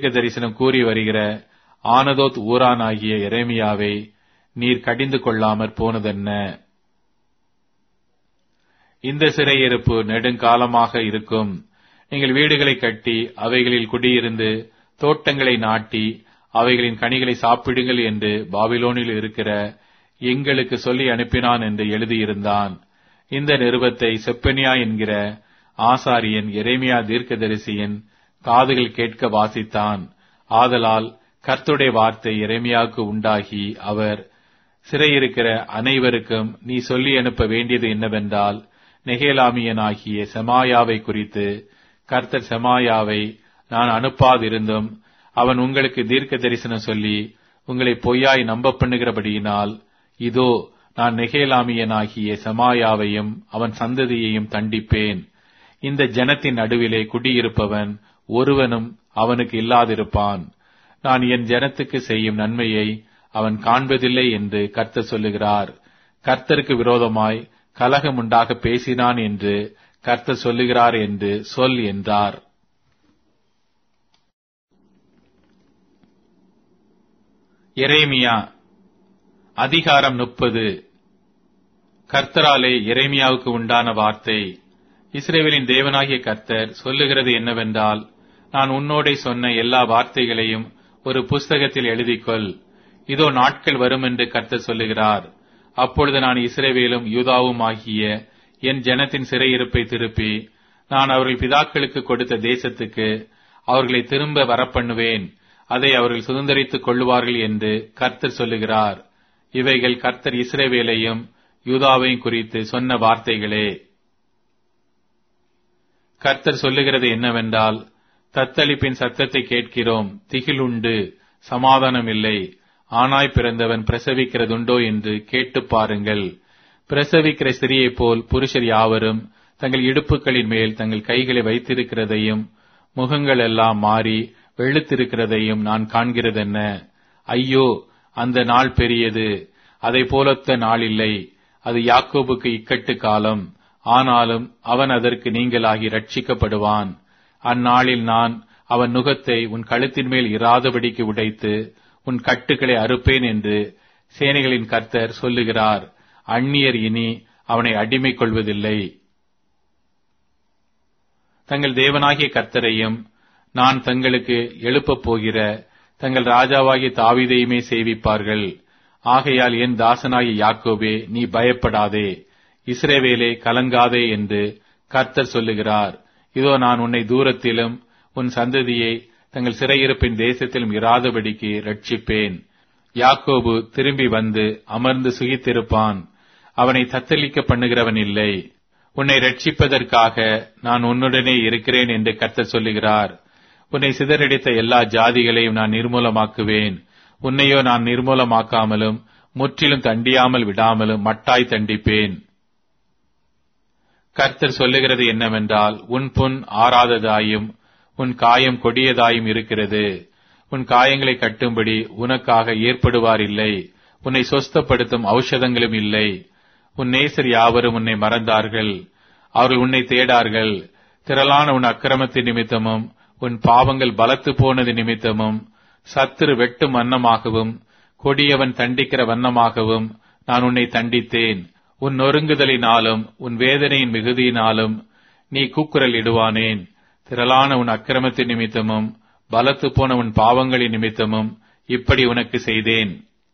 தீர்க்க தரிசனம் கூறி வருகிற ஆனதோத் ஊரானாகிய எரேமியாவை நீர் கடிந்து கொள்ளாமற் போனதென்ன இந்த சிறையிருப்பு நெடுங்காலமாக இருக்கும் நீங்கள் வீடுகளை கட்டி அவைகளில் குடியிருந்து தோட்டங்களை நாட்டி அவைகளின் கனிகளை சாப்பிடுங்கள் என்று பாபிலோனில் இருக்கிற எங்களுக்கு சொல்லி அனுப்பினான் என்று எழுதியிருந்தான் இந்த நிருபத்தை செப்பனியா என்கிற ஆசாரியன் எரேமியா தீர்க்கதரிசியின் காதுகள் கேட்க வாசித்தான் ஆதலால் கர்த்துடைய வார்த்தை எரேமியாவுக்கு உண்டாகி அவர் சிறையிருக்கிற அனைவருக்கும் நீ சொல்லி அனுப்ப வேண்டியது என்னவென்றால் நெகேலாமியனாகிய செமாயாவை குறித்து கர்த்தர் செமாயாவை நான் அனுப்பாதிருந்தும் அவன் உங்களுக்கு தீர்க்க தரிசனம் சொல்லி உங்களை பொய்யாய் நம்ப பண்ணுகிறபடியினால் இதோ நான் நெகேலாமியனாகிய செமாயாவையும் அவன் சந்ததியையும் தண்டிப்பேன் இந்த ஜனத்தின் நடுவிலே குடியிருப்பவன் ஒருவனும் அவனுக்கு இல்லாதிருப்பான் நான் என் ஜனத்துக்கு செய்யும் நன்மையை அவன் காண்பதில்லை என்று கர்த்தர் சொல்லுகிறார் கர்த்தருக்கு விரோதமாய் கலகம் உண்டாக பேசினான் என்று கர்த்தர் சொல்லுகிறார் என்று சொல் என்றார் எரேமியா அதிகாரம் முப்பது கர்த்தராலே எரேமியாவுக்கு உண்டான வார்த்தை இஸ்ரேவேலின் தேவனாகிய கர்த்தர் சொல்லுகிறது என்னவென்றால் நான் உன்னோடே சொன்ன எல்லா வார்த்தைகளையும் ஒரு புஸ்தகத்தில் எழுதிக்கொள் இதோ நாட்கள் வரும் என்று கர்த்தர் சொல்லுகிறார் அப்பொழுது நான் இஸ்ரேவேலும் யூதாவும் ஆகிய என் ஜனத்தின் சிறையிருப்பை திருப்பி நான் அவர்கள் பிதாக்களுக்கு கொடுத்த தேசத்துக்கு அவர்களை திரும்ப வரப்பண்ணுவேன் அதை அவர்கள் சுதந்திரித்துக் கொள்ளுவார்கள் என்று கர்த்தர் சொல்லுகிறார் இவைகள் கர்த்தர் இஸ்ரேவேலையும் யூதாவையும் குறித்து சொன்ன வார்த்தைகளே கர்த்தர் சொல்லுகிறது என்னவென்றால் தத்தளிப்பின் சத்தத்தை கேட்கிறோம் திகிலுண்டு சமாதானம் இல்லை ஆனாய் பிறந்தவன் பிரசவிக்கிறதுண்டோ என்று கேட்டு பாருங்கள் பிரசவிக்கிற ஸ்திரியைப் போல் புருஷர் யாவரும் தங்கள் இடுப்புகளின் மேல் தங்கள் கைகளை வைத்திருக்கிறதையும் முகங்கள் எல்லாம் மாறி வெளுத்திருக்கிறதையும் நான் காண்கிறதென்ன ஐயோ அந்த நாள் பெரியது அதை போலத்த நாள் இல்லை அது யாக்கோபுக்கு இக்கட்டு காலம் ஆனாலும் அவன் அதற்கு நீங்களாகி ரட்சிக்கப்படுவான் அந்நாளில் நான் அவன் நுகத்தை உன் கழுத்தின் மேல் இராதபடிக்கு உடைத்து உன் கட்டுகளை அறுப்பேன் என்று சேனைகளின் கர்த்தர் சொல்லுகிறார் அந்நியர் இனி அவனை அடிமை கொள்வதில்லை தங்கள் தேவனாகிய கர்த்தரையும் நான் தங்களுக்கு எழுப்பப் போகிற தங்கள் ராஜாவாகிய தாவீதையுமே சேவிப்பார்கள் ஆகையால் என் தாசனாகிய யாக்கோபே நீ பயப்படாதே இஸ்ரேவேலே கலங்காதே என்று கர்த்தர் சொல்லுகிறார் இதோ நான் உன்னை தூரத்திலும் உன் சந்ததியை தங்கள் சிறையிருப்பின் தேசத்திலும் இராதபடிக்கு ரட்சிப்பேன் யாக்கோபு திரும்பி வந்து அமர்ந்து சுகித்திருப்பான் அவனை தத்தளிக்க பண்ணுகிறவன் இல்லை உன்னை ரட்சிப்பதற்காக நான் உன்னுடனே இருக்கிறேன் என்று கர்த்தர் சொல்லுகிறார் உன்னை சிதறடித்த எல்லா ஜாதிகளையும் நான் நிர்மூலமாக்குவேன் உன்னையோ நான் நிர்மூலமாக்காமலும் முற்றிலும் தண்டியாமல் விடாமலும் மட்டாய் தண்டிப்பேன் கர்த்தர் சொல்லுகிறது என்னவென்றால் உன் புண் ஆறாததாயும் உன் காயம் கொடியதாயும் இருக்கிறது உன் காயங்களை கட்டும்படி உனக்காக ஏற்படுவார் இல்லை உன்னை சொஸ்தப்படுத்தும் ஔஷதங்களும் இல்லை உன் நேசர் யாவரும் உன்னை மறந்தார்கள் அவர்கள் உன்னை தேடார்கள் திரளான உன் அக்கிரமத்தின் நிமித்தமும் உன் பாவங்கள் பலத்து போனது நிமித்தமும் சத்துரு வெட்டும் வண்ணமாகவும் கொடியவன் தண்டிக்கிற வண்ணமாகவும் நான் உன்னை தண்டித்தேன் உன் நொறுங்குதலினாலும் உன் வேதனையின் மிகுதியினாலும் நீ கூக்குரல் இடுவானேன் திரளான உன் அக்கிரமத்தின் நிமித்தமும் பலத்து போன உன் பாவங்களின் நிமித்தமும் இப்படி உனக்கு செய்தேன்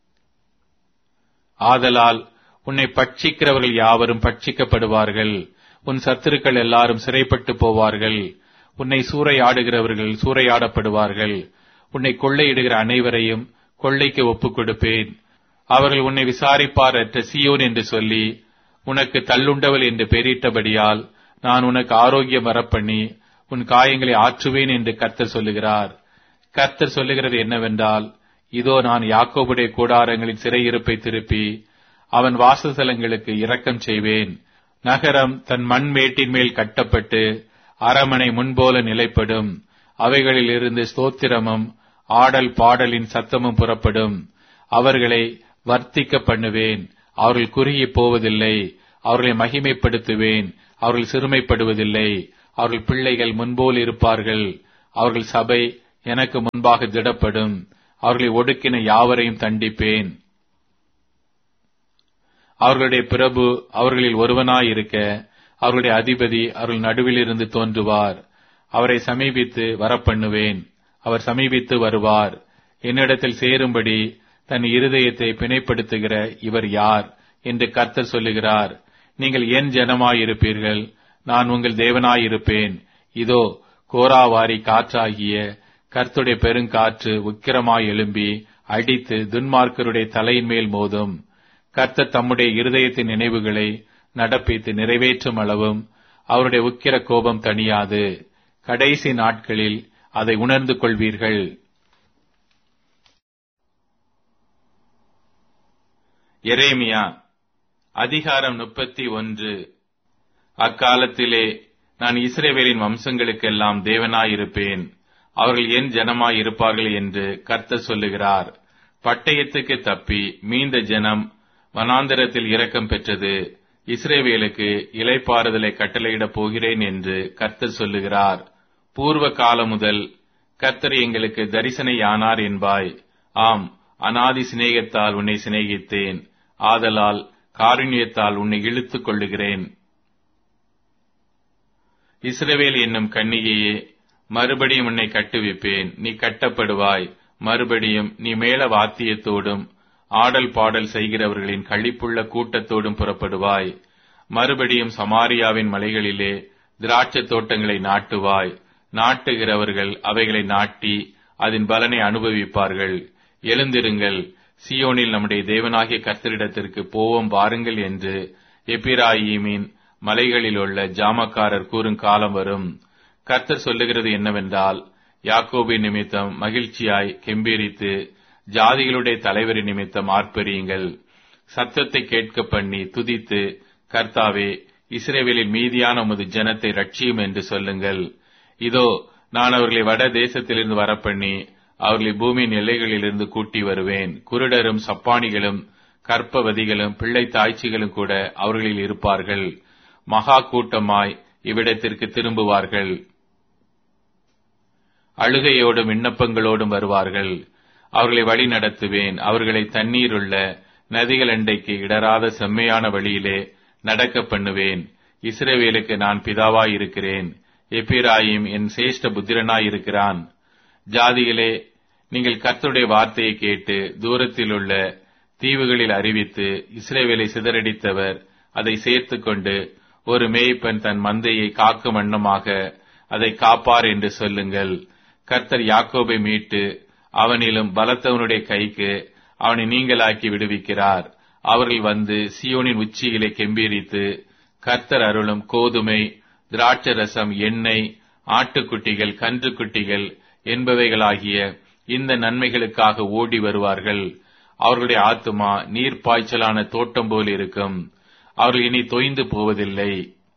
ஆதலால் உன்னை பட்சிக்கிறவர்கள் யாவரும் பட்சிக்கப்படுவார்கள் உன் சத்துருக்கள் எல்லாரும் சிறைப்பட்டு போவார்கள் உன்னை சூறையாடுகிறவர்கள் சூறையாடப்படுவார்கள் உன்னை கொள்ளையிடுகிற அனைவரையும் கொள்ளைக்கு ஒப்புக் கொடுப்பேன் அவர்கள் உன்னை விசாரிப்பார் அற்ற சியோன் என்று சொல்லி உனக்கு தள்ளுண்டவள் என்று பெயரிட்டபடியால் நான் உனக்கு ஆரோக்கியம் வரப்பண்ணி உன் காயங்களை ஆற்றுவேன் என்று கர்த்தர் சொல்லுகிறார் கர்த்தர் சொல்லுகிறது என்னவென்றால் இதோ நான் யாக்கோபுடைய கூடாரங்களின் சிறையிருப்பை திருப்பி அவன் வாசஸ்தலங்களுக்கு இரக்கம் செய்வேன் நகரம் தன் மண் மேட்டின் மேல் கட்டப்பட்டு அரமனை முன்போல நிலைப்படும் அவைகளில் இருந்து ஸ்தோத்திரமும் ஆடல் பாடலின் சத்தமும் புறப்படும் அவர்களை வர்த்திக்க பண்ணுவேன் அவர்கள் குறுகி போவதில்லை அவர்களை மகிமைப்படுத்துவேன் அவர்கள் சிறுமைப்படுவதில்லை அவர்கள் பிள்ளைகள் முன்போல் இருப்பார்கள் அவர்கள் சபை எனக்கு முன்பாக திடப்படும் அவர்களை ஒடுக்கின யாவரையும் தண்டிப்பேன் அவர்களுடைய பிரபு அவர்களில் ஒருவனாயிருக்க அவர்களுடைய அதிபதி அவர்கள் நடுவிலிருந்து தோன்றுவார் அவரை சமீபித்து வரப்பண்ணுவேன் அவர் சமீபித்து வருவார் என்னிடத்தில் சேரும்படி தன் இருதயத்தை பிணைப்படுத்துகிற இவர் யார் என்று கர்த்தர் சொல்லுகிறார் நீங்கள் என் ஜனமாயிருப்பீர்கள் நான் உங்கள் தேவனாயிருப்பேன் இதோ கோராவாரி காற்றாகிய கர்த்துடைய பெருங்காற்று உக்கிரமாய் எழும்பி அடித்து துன்மார்க்கருடைய தலையின் மேல் மோதும் கர்த்தர் தம்முடைய இருதயத்தின் நினைவுகளை நடப்பித்து நிறைவேற்றும் அளவும் அவருடைய உக்கிர கோபம் தணியாது கடைசி நாட்களில் அதை உணர்ந்து கொள்வீர்கள் எரேமியா அதிகாரம் முப்பத்தி ஒன்று அக்காலத்திலே நான் இஸ்ரேவேலின் வம்சங்களுக்கெல்லாம் தேவனாயிருப்பேன் அவர்கள் என் ஜனமாய் இருப்பார்கள் என்று கர்த்தர் சொல்லுகிறார் பட்டயத்துக்கு தப்பி மீந்த ஜனம் வனாந்தரத்தில் இரக்கம் பெற்றது இஸ்ரேவேலுக்கு இலைப்பாறுதலை கட்டளையிடப் போகிறேன் என்று கர்த்தர் சொல்லுகிறார் பூர்வ காலம் முதல் கர்த்தர் எங்களுக்கு தரிசனையானார் என்பாய் ஆம் அனாதி சிநேகத்தால் உன்னை சிநேகித்தேன் ஆதலால் காருண்யத்தால் உன்னை இழுத்துக் கொள்ளுகிறேன் இஸ்ரவேல் என்னும் கன்னிகையே மறுபடியும் உன்னை கட்டுவிப்பேன் நீ கட்டப்படுவாய் மறுபடியும் நீ மேல வாத்தியத்தோடும் ஆடல் பாடல் செய்கிறவர்களின் களிப்புள்ள கூட்டத்தோடும் புறப்படுவாய் மறுபடியும் சமாரியாவின் மலைகளிலே திராட்சை தோட்டங்களை நாட்டுவாய் நாட்டுகிறவர்கள் அவைகளை நாட்டி அதன் பலனை அனுபவிப்பார்கள் எழுந்திருங்கள் சியோனில் நம்முடைய தேவனாகிய கர்த்தரிடத்திற்கு போவோம் வாருங்கள் என்று எப்பிராயீமின் மலைகளில் உள்ள ஜாமக்காரர் கூறும் காலம் வரும் கர்த்தர் சொல்லுகிறது என்னவென்றால் யாக்கோபின் நிமித்தம் மகிழ்ச்சியாய் கெம்பீரித்து ஜாதிகளுடைய தலைவரின் நிமித்தம் ஆர்ப்பரியுங்கள் சத்தத்தை கேட்க பண்ணி துதித்து கர்த்தாவே இஸ்ரேவேலில் மீதியான உமது ஜனத்தை ரட்சியும் என்று சொல்லுங்கள் இதோ நான் அவர்களை வட தேசத்திலிருந்து வரப்பண்ணி அவர்களை பூமியின் எல்லைகளிலிருந்து கூட்டி வருவேன் குருடரும் சப்பானிகளும் கற்பவதிகளும் பிள்ளை தாய்ச்சிகளும் கூட அவர்களில் இருப்பார்கள் மகா கூட்டமாய் இவ்விடத்திற்கு திரும்புவார்கள் அழுகையோடும் விண்ணப்பங்களோடும் வருவார்கள் அவர்களை வழி நடத்துவேன் அவர்களை தண்ணீருள்ள நதிகள் அண்டைக்கு இடராத செம்மையான வழியிலே நடக்க பண்ணுவேன் இஸ்ரவேலுக்கு நான் பிதாவாய் இருக்கிறேன் எப்பிராயிம் என் சேஷ்ட புத்திரனாய் இருக்கிறான் ஜாதிகளே நீங்கள் கர்த்தருடைய வார்த்தையை கேட்டு தூரத்தில் உள்ள தீவுகளில் அறிவித்து இஸ்ரேவேலை சிதறடித்தவர் அதை சேர்த்து கொண்டு ஒரு மேய்ப்பன் தன் மந்தையை காக்கும் வண்ணமாக அதை காப்பார் என்று சொல்லுங்கள் கர்த்தர் யாக்கோபை மீட்டு அவனிலும் பலத்தவனுடைய கைக்கு அவனை நீங்களாக்கி விடுவிக்கிறார் அவர்கள் வந்து சியோனின் உச்சியிலே கெம்பீரித்து கர்த்தர் அருளும் கோதுமை திராட்சரசம் எண்ணெய் ஆட்டுக்குட்டிகள் கன்றுக்குட்டிகள் என்பவைகளாகிய இந்த நன்மைகளுக்காக ஓடி வருவார்கள் அவர்களுடைய ஆத்துமா நீர்ப்பாய்ச்சலான தோட்டம் போல் இருக்கும் அவர்கள் இனி தொய்ந்து போவதில்லை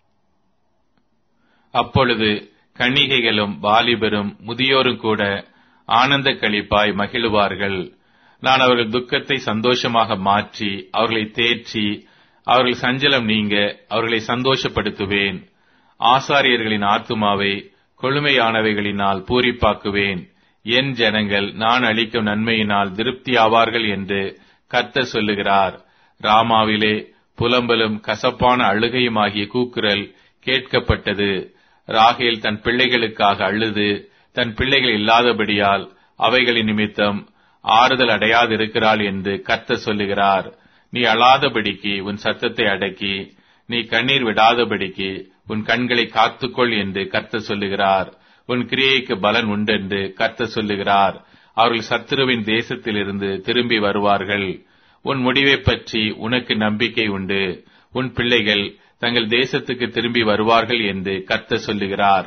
அப்பொழுது கன்னிகைகளும் வாலிபரும் முதியோரும் கூட ஆனந்த களிப்பாய் மகிழுவார்கள் நான் அவர்கள் துக்கத்தை சந்தோஷமாக மாற்றி அவர்களை தேற்றி அவர்கள் சஞ்சலம் நீங்க அவர்களை சந்தோஷப்படுத்துவேன் ஆசாரியர்களின் ஆத்துமாவை கொழுமையானவைகளினால் பூரிப்பாக்குவேன் என் ஜனங்கள் நான் அளிக்கும் நன்மையினால் திருப்தி ஆவார்கள் என்று கர்த்தர் சொல்லுகிறார் ராமாவிலே புலம்பலும் கசப்பான அழுகையுமாகிய கூக்குரல் கேட்கப்பட்டது ராகேல் தன் பிள்ளைகளுக்காக அழுது தன் பிள்ளைகள் இல்லாதபடியால் அவைகளின் நிமித்தம் ஆறுதல் அடையாதிருக்கிறாள் என்று கர்த்தர் சொல்லுகிறார் நீ அழாதபடிக்கு உன் சத்தத்தை அடக்கி நீ கண்ணீர் விடாதபடிக்கு உன் கண்களை காத்துக்கொள் என்று கர்த்தர் சொல்லுகிறார் உன் கிரியைக்கு பலன் உண்டென்று கர்த்தர் சொல்லுகிறார் அவர்கள் சத்துருவின் தேசத்திலிருந்து திரும்பி வருவார்கள் உன் முடிவைப் பற்றி உனக்கு நம்பிக்கை உண்டு உன் பிள்ளைகள் தங்கள் தேசத்துக்கு திரும்பி வருவார்கள் என்று கர்த்தர் சொல்லுகிறார்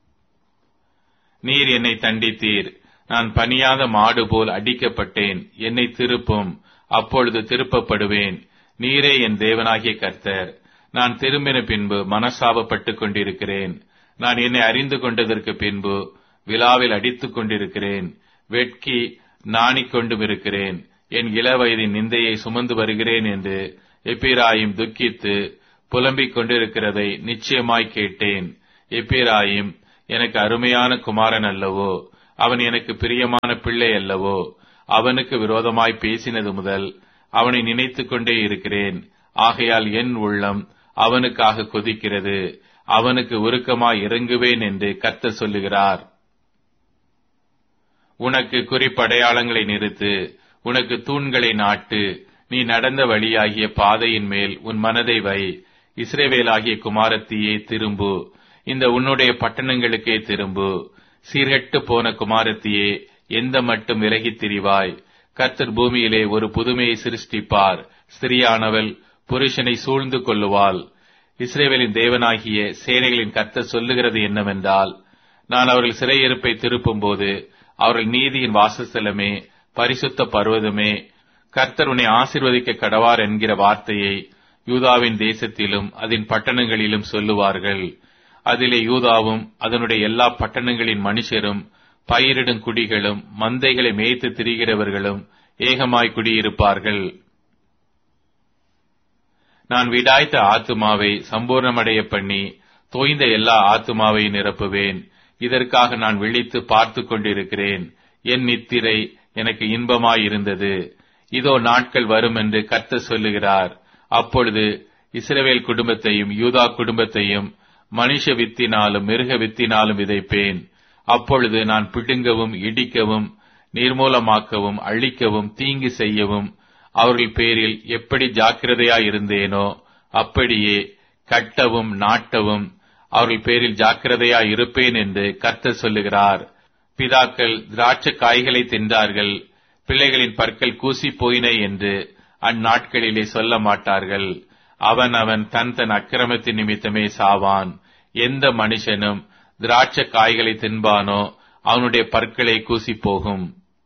நீர் என்னை தண்டித்தீர் நான் பணியாத மாடு போல் அடிக்கப்பட்டேன் என்னை திருப்பும் அப்பொழுது திருப்பப்படுவேன் நீரே என் தேவனாகிய கர்த்தர் நான் திரும்பின பின்பு மனசாபப்பட்டுக் கொண்டிருக்கிறேன் நான் என்னை அறிந்து கொண்டதற்கு பின்பு விழாவில் அடித்துக் கொண்டிருக்கிறேன் வெட்கி நாணிக் கொண்டும் இருக்கிறேன் என் இளவயதின் நிந்தையை சுமந்து வருகிறேன் என்று எப்பிராயும் துக்கித்து புலம்பிக் கொண்டிருக்கிறதை நிச்சயமாய் கேட்டேன் எப்பிராயும் எனக்கு அருமையான குமாரன் அல்லவோ அவன் எனக்கு பிரியமான பிள்ளை அல்லவோ அவனுக்கு விரோதமாய் பேசினது முதல் அவனை நினைத்துக் கொண்டே இருக்கிறேன் ஆகையால் என் உள்ளம் அவனுக்காக கொதிக்கிறது அவனுக்கு உருக்கமாய் இறங்குவேன் என்று கர்த்தர் சொல்லுகிறார் உனக்கு குறிப்படையாளங்களை நிறுத்து உனக்கு தூண்களை நாட்டு நீ நடந்த வழியாகிய பாதையின் மேல் உன் மனதை வை இஸ்ரேவேலாகிய குமாரத்தியே திரும்பு இந்த உன்னுடைய பட்டணங்களுக்கே திரும்பு சீர்கெட்டு போன குமாரத்தியே எந்த மட்டும் விலகித் திரிவாய் கர்த்தர் பூமியிலே ஒரு புதுமையை சிருஷ்டிப்பார் ஸ்திரியானவள் புருஷனை சூழ்ந்து கொள்ளுவாள் இஸ்ரேவேலின் தேவனாகிய சேனைகளின் கர்த்தர் சொல்லுகிறது என்னவென்றால் நான் அவர்கள் சிறையிருப்பை திருப்பும் போது அவர்கள் நீதியின் வாசஸ்தலமே பரிசுத்த பர்வதமே கர்த்தர் உன்னை ஆசிர்வதிக்க கடவார் என்கிற வார்த்தையை யூதாவின் தேசத்திலும் அதன் பட்டணங்களிலும் சொல்லுவார்கள் அதிலே யூதாவும் அதனுடைய எல்லா பட்டணங்களின் மனுஷரும் பயிரிடும் குடிகளும் மந்தைகளை மேய்த்து திரிகிறவர்களும் ஏகமாய் குடியிருப்பார்கள் நான் விடாய்த்த ஆத்துமாவை சம்பூர்ணமடைய பண்ணி தோய்ந்த எல்லா ஆத்துமாவை நிரப்புவேன் இதற்காக நான் விழித்து பார்த்து கொண்டிருக்கிறேன் என் நித்திரை எனக்கு இன்பமாயிருந்தது இதோ நாட்கள் வரும் என்று கர்த்தர் சொல்லுகிறார் அப்பொழுது இஸ்ரவேல் குடும்பத்தையும் யூதா குடும்பத்தையும் மனுஷ வித்தினாலும் மிருக வித்தினாலும் விதைப்பேன் அப்பொழுது நான் பிடுங்கவும் இடிக்கவும் நிர்மூலமாக்கவும் அழிக்கவும் தீங்கு செய்யவும் அவர்கள் பேரில் எப்படி ஜாக்கிரதையாயிருந்தேனோ அப்படியே கட்டவும் நாட்டவும் அவர்கள் பேரில் ஜாக்கிரதையாய் இருப்பேன் என்று கர்த்தர் சொல்லுகிறார் பிதாக்கள் திராட்சை காய்களை தின்றார்கள் பிள்ளைகளின் பற்கள் கூசி போயின என்று அந்நாட்களிலே சொல்ல மாட்டார்கள் அவன் அவன் தன் தன் அக்கிரமத்தின் நிமித்தமே சாவான் எந்த மனுஷனும் திராட்சை காய்களை தின்பானோ அவனுடைய பற்களை கூசி போகும்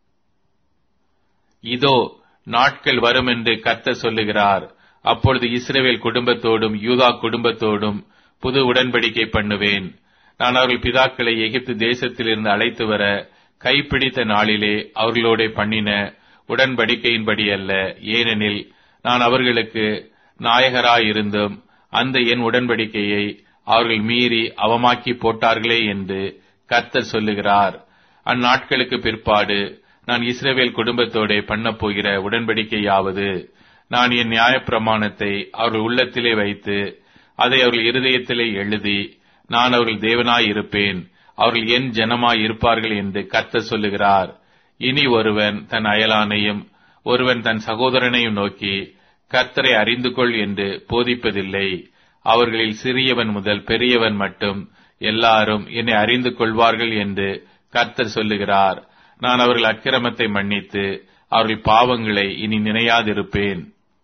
இதோ நாட்கள் வரும் என்று கர்த்தர் சொல்லுகிறார் அப்பொழுது இஸ்ரேவேல் குடும்பத்தோடும் யூதா குடும்பத்தோடும் புது உடன்படிக்கை பண்ணுவேன் நான் அவர்கள் பிதாக்களை எகிப்து தேசத்திலிருந்து அழைத்து வர கைப்பிடித்த நாளிலே அவர்களோட பண்ணின உடன்படிக்கையின்படி அல்ல ஏனெனில் நான் அவர்களுக்கு நாயகராயிருந்தும் அந்த என் உடன்படிக்கையை அவர்கள் மீறி அவமாக்கி போட்டார்களே என்று கர்த்தர் சொல்லுகிறார் அந்நாட்களுக்கு பிற்பாடு நான் இஸ்ரேவேல் குடும்பத்தோட பண்ணப் போகிற உடன்படிக்கையாவது நான் என் நியாயப்பிரமாணத்தை அவர்கள் உள்ளத்திலே வைத்து அதை அவர்கள் இருதயத்திலே எழுதி நான் அவர்கள் தேவனாய் இருப்பேன் அவர்கள் என் ஜனமாய் இருப்பார்கள் என்று கர்த்தர் சொல்லுகிறார் இனி ஒருவன் தன் அயலானையும் ஒருவன் தன் சகோதரனையும் நோக்கி கர்த்தரை அறிந்து கொள் என்று போதிப்பதில்லை அவர்களில் சிறியவன் முதல் பெரியவன் மட்டும் எல்லாரும் என்னை அறிந்து கொள்வார்கள் என்று கர்த்தர் சொல்லுகிறார் நான் அவர்கள் அக்கிரமத்தை மன்னித்து அவர்கள் பாவங்களை இனி நினையாதிருப்பேன்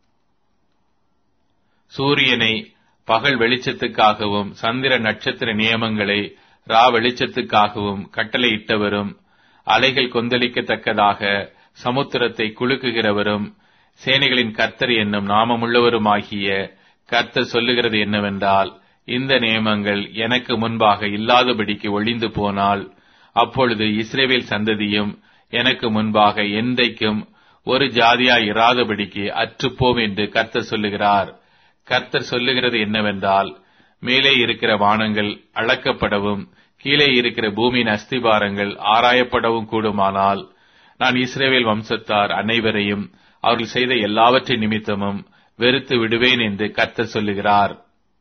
சூரியனை பகல் வெளிச்சத்துக்காகவும் சந்திர நட்சத்திர நியமங்களை ரா வெளிச்சத்துக்காகவும் கட்டளையிட்டவரும் அலைகள் கொந்தளிக்கத்தக்கதாக சமுத்திரத்தை குலுக்குகிறவரும் சேனைகளின் கர்த்தர் என்னும் நாமமுள்ளவருமாகிய கர்த்தர் சொல்லுகிறது என்னவென்றால் இந்த நியமங்கள் எனக்கு முன்பாக இல்லாதபடிக்கு ஒளிந்து போனால் அப்பொழுது இஸ்ரேவேல் சந்ததியும் எனக்கு முன்பாக என்றைக்கும் ஒரு ஜாதியாய் இராதபடிக்கு அற்றுப்போம் என்று கர்த்தர் சொல்லுகிறார் கர்த்தர் சொல்லுகிறது என்னவென்றால் மேலே இருக்கிற வானங்கள் அளக்கப்படவும் கீழே இருக்கிற பூமியின் அஸ்திபாரங்கள் ஆராயப்படவும் கூடுமானால் நான் இஸ்ரேவேல் வம்சத்தார் அனைவரையும் அவர்கள் செய்த எல்லாவற்றின் நிமித்தமும் வெறுத்து விடுவேன் என்று கர்த்தர் சொல்லுகிறார்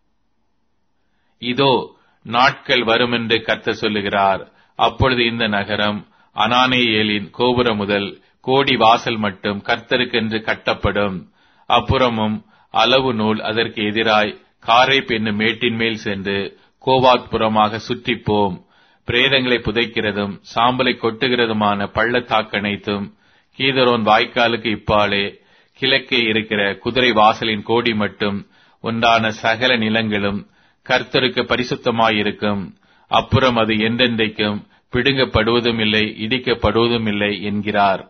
இதோ நாட்கள் வரும் என்று கர்த்தர் சொல்லுகிறார் அப்பொழுது இந்த நகரம் அனானேயேலின் கோபுரம் முதல் கோடி வாசல் மட்டும் கர்த்தருக்கென்று கட்டப்படும் அப்புறமும் அளவு நூல் அதற்கு எதிராய் காரை என்னும் மேட்டின் மேல் சென்று கோவாத் புறமாக சுற்றிப்போம் பிரேதங்களை புதைக்கிறதும் சாம்பலை கொட்டுகிறதுமான பள்ளத்தாக்கனைத்தும் கீதரோன் வாய்க்காலுக்கு இப்பாலே கிழக்கே இருக்கிற குதிரை வாசலின் கோடி மட்டும் உண்டான சகல நிலங்களும் கர்த்தருக்கு பரிசுத்தமாயிருக்கும் அப்புறம் அது என்றென்றைக்கும் பிடுங்கப்படுவதும் இல்லை இடிக்கப்படுவதும் இல்லை என்கிறார்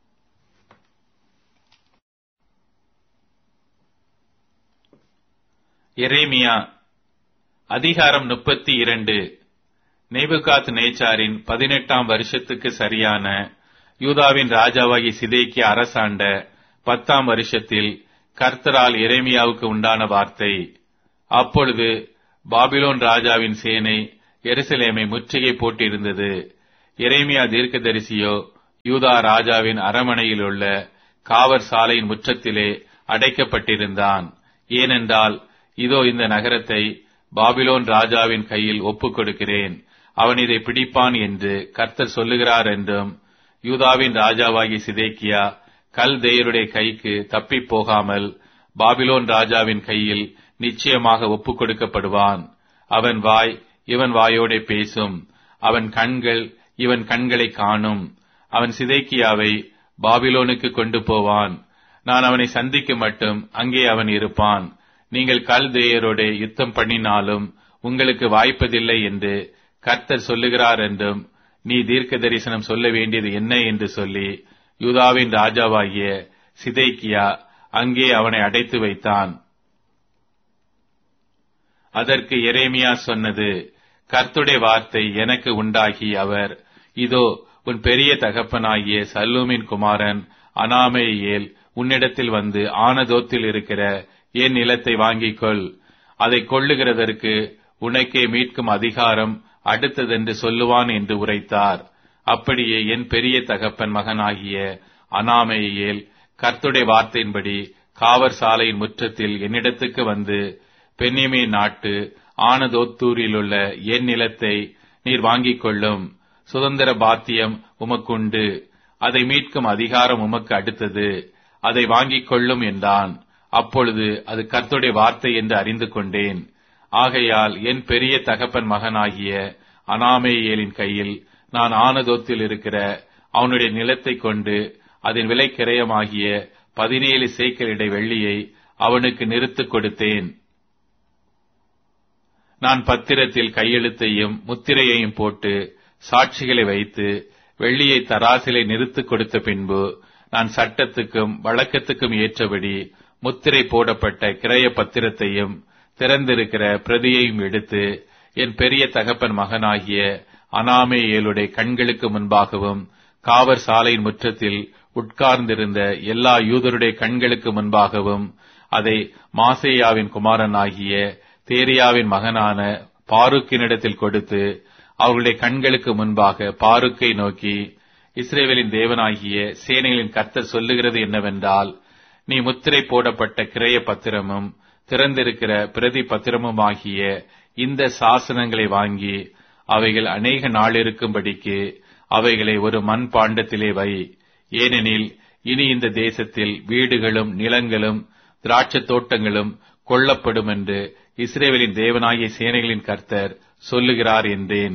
எரேமியா அதிகாரம் முப்பத்தி இரண்டு நேபுகாத் நேச்சாரின் பதினெட்டாம் வருஷத்துக்கு சரியான யூதாவின் ராஜாவாகி சிதேக்கிய அரசாண்ட பத்தாம் வருஷத்தில் கர்த்தரால் எரேமியாவுக்கு உண்டான வார்த்தை அப்பொழுது பாபிலோன் ராஜாவின் சேனை எருசலேமை முற்றுகை போட்டிருந்தது எரேமியா தீர்க்கதரிசியோ யூதா ராஜாவின் அரமனையில் உள்ள காவற் சாலையின் முற்றத்திலே அடைக்கப்பட்டிருந்தான் ஏனென்றால் இதோ இந்த நகரத்தை பாபிலோன் ராஜாவின் கையில் ஒப்புக் கொடுக்கிறேன் அவன் இதை பிடிப்பான் என்று கர்த்தர் சொல்லுகிறார் என்றும் யூதாவின் ராஜாவாகி சிதேக்கியா கல்தேயருடைய கைக்கு தப்பிப் போகாமல் பாபிலோன் ராஜாவின் கையில் நிச்சயமாக ஒப்புக் கொடுக்கப்படுவான் அவன் வாய் இவன் வாயோடே பேசும் அவன் கண்கள் இவன் கண்களை காணும் அவன் சிதைக்கியாவை பாபிலோனுக்கு கொண்டு போவான் நான் அவனை சந்திக்க மட்டும் அங்கே அவன் இருப்பான் நீங்கள் கல்தேயரோட யுத்தம் பண்ணினாலும் உங்களுக்கு வாய்ப்பதில்லை என்று கர்த்தர் சொல்லுகிறார் என்றும் நீ தீர்க்க தரிசனம் சொல்ல வேண்டியது என்ன என்று சொல்லி யூதாவின் ராஜாவாகிய சிதைக்கியா அங்கே அவனை அடைத்து வைத்தான் அதற்கு எரேமியா சொன்னது கர்த்துடைய வார்த்தை எனக்கு உண்டாகி அவர் இதோ உன் பெரிய தகப்பனாகிய சல்லூமின் குமாரன் அனாமேயேல் உன்னிடத்தில் வந்து ஆனதோத்தில் இருக்கிற என் நிலத்தை வாங்கிக் கொள் அதை கொள்ளுகிறதற்கு உனக்கே மீட்கும் அதிகாரம் அடுத்ததென்று சொல்லுவான் என்று உரைத்தார் அப்படியே என் பெரிய தகப்பன் மகனாகிய அனாமேயேல் கர்த்துடைய வார்த்தையின்படி காவற் சாலையின் முற்றத்தில் என்னிடத்துக்கு வந்து பெண்ணிமே நாட்டு ஆனதோத்தூரிலுள்ள என் நிலத்தை நீர் வாங்கிக் கொள்ளும் சுதந்திர பாத்தியம் உமக்குண்டு அதை மீட்கும் அதிகாரம் உமக்கு அடுத்தது அதை வாங்கிக் கொள்ளும் என்றான் அப்பொழுது அது கர்த்துடைய வார்த்தை என்று அறிந்து கொண்டேன் ஆகையால் என் பெரிய தகப்பன் மகனாகிய அனாமேயேலின் கையில் நான் ஆனதோத்தில் இருக்கிற அவனுடைய நிலத்தை கொண்டு அதன் விலை கிரயமாகிய பதினேழு சேக்கலிடை வெள்ளியை அவனுக்கு நிறுத்துக் கொடுத்தேன் நான் பத்திரத்தில் கையெழுத்தையும் முத்திரையையும் போட்டு சாட்சிகளை வைத்து வெள்ளியை தராசிலை நிறுத்துக் கொடுத்த பின்பு நான் சட்டத்துக்கும் வழக்கத்துக்கும் ஏற்றபடி முத்திரை போடப்பட்ட கிரய பத்திரத்தையும் திறந்திருக்கிற பிரதியையும் எடுத்து என் பெரிய தகப்பன் மகனாகிய அனாமேயேலுடைய கண்களுக்கு முன்பாகவும் காவற் சாலையின் முற்றத்தில் உட்கார்ந்திருந்த எல்லா யூதருடைய கண்களுக்கு முன்பாகவும் அதை மாசேயாவின் குமாரனாகிய தேரியாவின் மகனான பாருக்கினிடத்தில் கொடுத்து அவர்களுடைய கண்களுக்கு முன்பாக பாருக்கை நோக்கி இஸ்ரேவேலின் தேவனாகிய சேனைகளின் கர்த்தர் சொல்லுகிறது என்னவென்றால் நீ முத்திரை போடப்பட்ட கிரய பத்திரமும் திறந்திருக்கிற பிரதி பத்திரமுமாகிய இந்த சாசனங்களை வாங்கி அவைகள் அநேக நாள் இருக்கும்படிக்கு அவைகளை ஒரு மண் பாண்டத்திலே வை ஏனெனில் இனி இந்த தேசத்தில் வீடுகளும் நிலங்களும் திராட்சத் தோட்டங்களும் கொல்லப்படும் என்று இஸ்ரேவேலின் தேவனாகிய சேனைகளின் கர்த்தர் சொல்லுகிறார் என்றேன்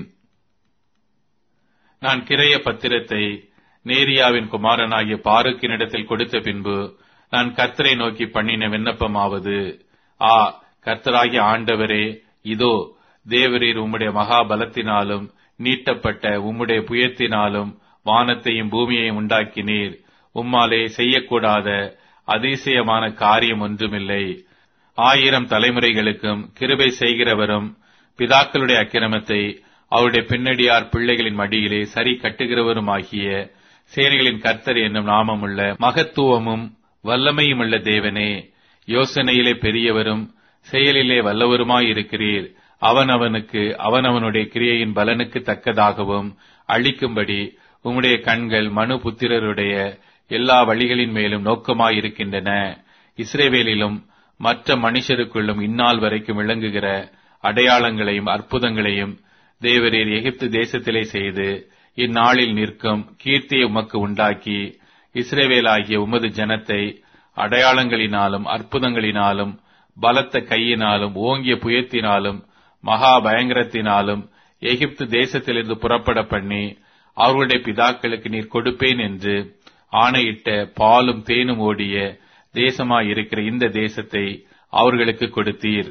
நான் கிரைய பத்திரத்தை நேரியாவின் குமாரனாகிய பாருக்கினிடத்தில் கொடுத்த பின்பு நான் கர்த்தரை நோக்கி பண்ணின விண்ணப்பமாவது ஆ கர்த்தராகிய ஆண்டவரே இதோ தேவரீர் உம்முடைய மகாபலத்தினாலும் நீட்டப்பட்ட உம்முடைய புயத்தினாலும் வானத்தையும் பூமியையும் உண்டாக்கினீர் உம்மாலே செய்யக்கூடாத அதிசயமான காரியம் ஒன்றுமில்லை ஆயிரம் தலைமுறைகளுக்கும் கிருபை செய்கிறவரும் பிதாக்களுடைய அக்கிரமத்தை அவருடைய பின்னடியார் பிள்ளைகளின் மடியிலே சரி கட்டுகிறவருமாகிய சேனைகளின் கர்த்தர் என்னும் நாமமுள்ள மகத்துவமும் வல்லமையுமுள்ள தேவனே யோசனையிலே பெரியவரும் செயலிலே வல்லவருமாயிருக்கிறீர் அவனவனுக்கு அவனவனுடைய கிரியையின் பலனுக்கு தக்கதாகவும் அளிக்கும்படி உம்முடைய கண்கள் மனு புத்திரருடைய எல்லா வழிகளின் மேலும் நோக்கமாயிருக்கின்றன இஸ்ரேவேலிலும் மற்ற மனுஷருக்குள்ளும் இந்நாள் வரைக்கும் விளங்குகிற அடையாளங்களையும் அற்புதங்களையும் தேவரீர் எகிப்து தேசத்திலே செய்து இந்நாளில் நிற்கும் கீர்த்தியை உமக்கு உண்டாக்கி இஸ்ரேவேலாகிய உமது ஜனத்தை அடையாளங்களினாலும் அற்புதங்களினாலும் பலத்த கையினாலும் ஓங்கிய புயத்தினாலும் மகா பயங்கரத்தினாலும் எகிப்து தேசத்திலிருந்து புறப்பட பண்ணி அவர்களுடைய பிதாக்களுக்கு நீர் கொடுப்பேன் என்று ஆணையிட்ட பாலும் தேனும் ஓடிய தேசமாயிருக்கிற இந்த தேசத்தை அவர்களுக்கு கொடுத்தீர்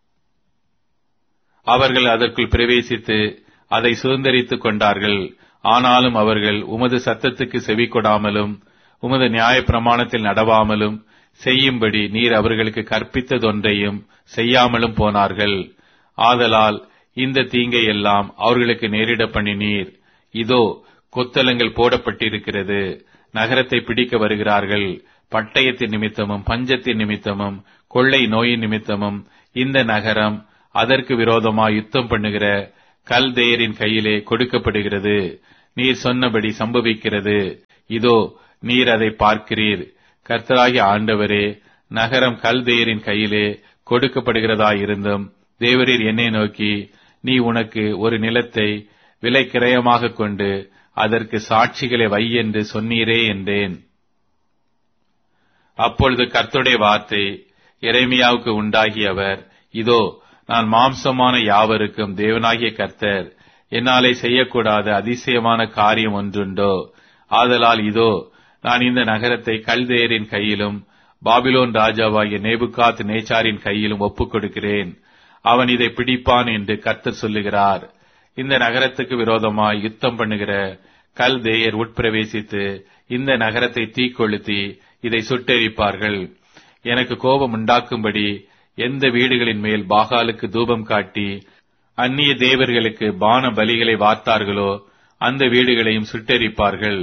அவர்கள் அதற்குள் பிரவேசித்து அதை சுதந்திரித்துக் கொண்டார்கள் ஆனாலும் அவர்கள் உமது சத்தத்துக்கு செவி கொடாமலும் உமது நியாய பிரமாணத்தில் நடவாமலும் செய்யும்படி நீர் அவர்களுக்கு கற்பித்ததொன்றையும் செய்யாமலும் போனார்கள் ஆதலால் இந்த தீங்கை எல்லாம் அவர்களுக்கு நேரிட பண்ணினீர் இதோ கொத்தலங்கள் போடப்பட்டிருக்கிறது நகரத்தை பிடிக்க வருகிறார்கள் பட்டயத்தின் நிமித்தமும் பஞ்சத்தின் நிமித்தமும் கொள்ளை நோயின் நிமித்தமும் இந்த நகரம் அதற்கு விரோதமாய் யுத்தம் பண்ணுகிற கல்தேயரின் கையிலே கொடுக்கப்படுகிறது நீர் சொன்னபடி சம்பவிக்கிறது இதோ நீர் அதை பார்க்கிறீர் கர்த்தராகிய ஆண்டவரே நகரம் கல்தேயரின் கையிலே கொடுக்கப்படுகிறதாயிருந்தும் தேவரீர் என்னை நோக்கி நீ உனக்கு ஒரு நிலத்தை விலை கிரயமாக கொண்டு அதற்கு சாட்சிகளை வை என்று சொன்னீரே என்றேன் அப்பொழுது கர்த்தருடைய வார்த்தை எரேமியாவுக்கு உண்டாகியவர் இதோ நான் மாம்சமான யாவருக்கும் தேவனாகிய கர்த்தர் என்னாலே செய்யக்கூடாத அதிசயமான காரியம் ஒன்றுண்டோ ஆதலால் இதோ நான் இந்த நகரத்தை கல்தேயரின் கையிலும் பாபிலோன் ராஜாவாகிய நேபுகாத் நேச்சாரின் கையிலும் ஒப்புக் கொடுக்கிறேன் அவன் இதை பிடிப்பான் என்று கர்த்தர் சொல்லுகிறார் இந்த நகரத்துக்கு விரோதமாய் யுத்தம் பண்ணுகிற கல்தேயர் உட்பிரவேசித்து இந்த நகரத்தை தீக்கொளுத்தி இதை சுட்டெரிப்பார்கள் எனக்கு கோபம் உண்டாக்கும்படி எந்த வீடுகளின் மேல் பாகாலுக்கு தூபம் காட்டி அந்நிய தேவர்களுக்கு பான பலிகளை வார்த்தார்களோ அந்த வீடுகளையும் சுட்டெரிப்பார்கள்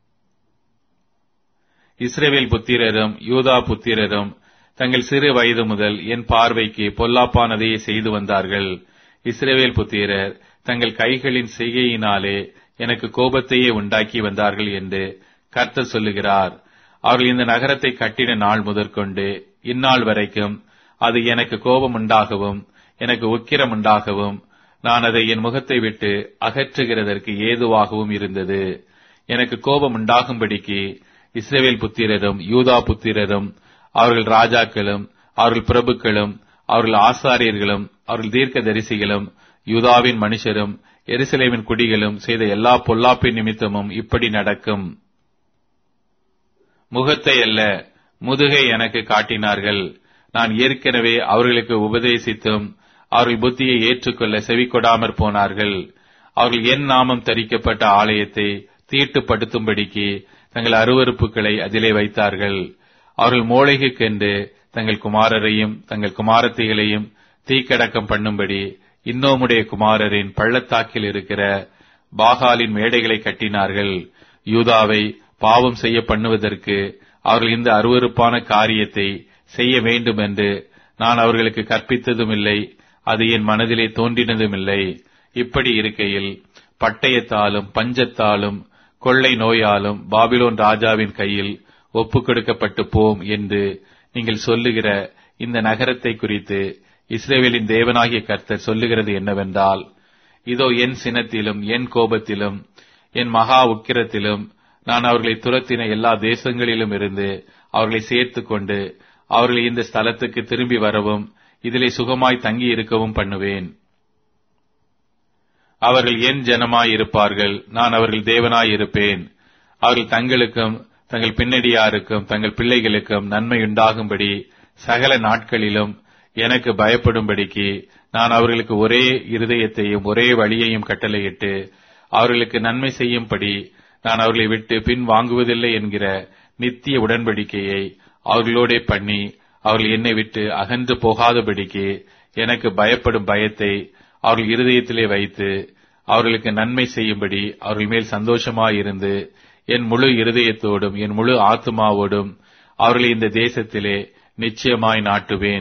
இஸ்ரேவேல் புத்திரரும் யூதா புத்திரரும் தங்கள் சிறு வயது முதல் என் பார்வைக்கு பொல்லாப்பானதையே செய்து வந்தார்கள் இஸ்ரேவேல் புத்திரர் தங்கள் கைகளின் செய்கையினாலே எனக்கு கோபத்தையே உண்டாக்கி வந்தார்கள் என்று கர்த்தர் சொல்லுகிறார் அவர்கள் இந்த நகரத்தை கட்டின நாள் முதற்கொண்டு இந்நாள் வரைக்கும் அது எனக்கு கோபம் உண்டாகவும் எனக்கு உக்கிரம் உண்டாகவும் நான் அதை என் முகத்தை விட்டு அகற்றுகிறதற்கு ஏதுவாகவும் இருந்தது எனக்கு கோபம் உண்டாகும்படிக்கு இஸ்ரேவேல் புத்திரரும் யூதா புத்திரரும் அவர்கள் ராஜாக்களும் அவர்கள் பிரபுக்களும் அவர்கள் ஆசாரியர்களும் அவர்கள் தீர்க்க தரிசிகளும் யூதாவின் மனுஷரும் எருசலேமின் குடிகளும் செய்த எல்லா பொல்லாப்பின் நிமித்தமும் இப்படி நடக்கும் முகத்தை அல்ல முதுகை எனக்கு காட்டினார்கள் நான் ஏற்கனவே அவர்களுக்கு உபதேசித்தும் அவர்கள் புத்தியை ஏற்றுக்கொள்ள செவிக்கொடாமற் போனார்கள் அவர்கள் என் நாமம் தரிக்கப்பட்ட ஆலயத்தை தீட்டுப்படுத்தும்படிக்கு தங்கள் அருவறுப்புகளை அதிலே வைத்தார்கள் அவர்கள் மூளைகுக்கென்று தங்கள் குமாரரையும் தங்கள் குமாரத்திகளையும் தீக்கடக்கம் பண்ணும்படி இன்னோமுடைய குமாரரின் பள்ளத்தாக்கில் இருக்கிற பாகாலின் மேடைகளை கட்டினார்கள் யூதாவை பாவம் செய்ய பண்ணுவதற்கு அவர்கள் இந்த அருவறுப்பான காரியத்தை செய்ய வேண்டும் என்று நான் அவர்களுக்கு கற்பித்ததும் இல்லை அது என் மனதிலே தோன்றினதும் இல்லை இப்படி இருக்கையில் பட்டயத்தாலும் பஞ்சத்தாலும் கொள்ளை நோயாலும் பாபிலோன் ராஜாவின் கையில் ஒப்புக் கொடுக்கப்பட்டு போம் என்று நீங்கள் சொல்லுகிற இந்த நகரத்தை குறித்து இஸ்ரேவேலின் தேவனாகிய கர்த்தர் சொல்லுகிறது என்னவென்றால் இதோ என் சினத்திலும் என் கோபத்திலும் என் மகா உக்கிரத்திலும் நான் அவர்களை துரத்தின எல்லா தேசங்களிலும் இருந்து அவர்களை சேர்த்து கொண்டு அவர்களை இந்த ஸ்தலத்துக்கு திரும்பி வரவும் இதிலே சுகமாய் தங்கி இருக்கவும் பண்ணுவேன் அவர்கள் என் ஜனமாய் இருப்பார்கள் நான் அவர்கள் தேவனாய் இருப்பேன் அவர்கள் தங்களுக்கும் தங்கள் பின்னடியாருக்கும் தங்கள் பிள்ளைகளுக்கும் நன்மை உண்டாகும்படி சகல நாட்களிலும் எனக்கு பயப்படும்படிக்கு நான் அவர்களுக்கு ஒரே இருதயத்தையும் ஒரே வழியையும் கட்டளையிட்டு அவர்களுக்கு நன்மை செய்யும்படி நான் அவர்களை விட்டு பின் வாங்குவதில்லை என்கிற நித்திய உடன்படிக்கையை அவர்களோடே பண்ணி அவர்கள் என்னை விட்டு அகன்று போகாதபடிக்கு எனக்கு பயப்படும் பயத்தை அவர்கள் இருதயத்திலே வைத்து அவர்களுக்கு நன்மை செய்யும்படி அவர்கள் மேல் சந்தோஷமாயிருந்து என் முழு இருதயத்தோடும் என் முழு ஆத்மாவோடும் அவர்களை இந்த தேசத்திலே நிச்சயமாய் நாட்டுவேன்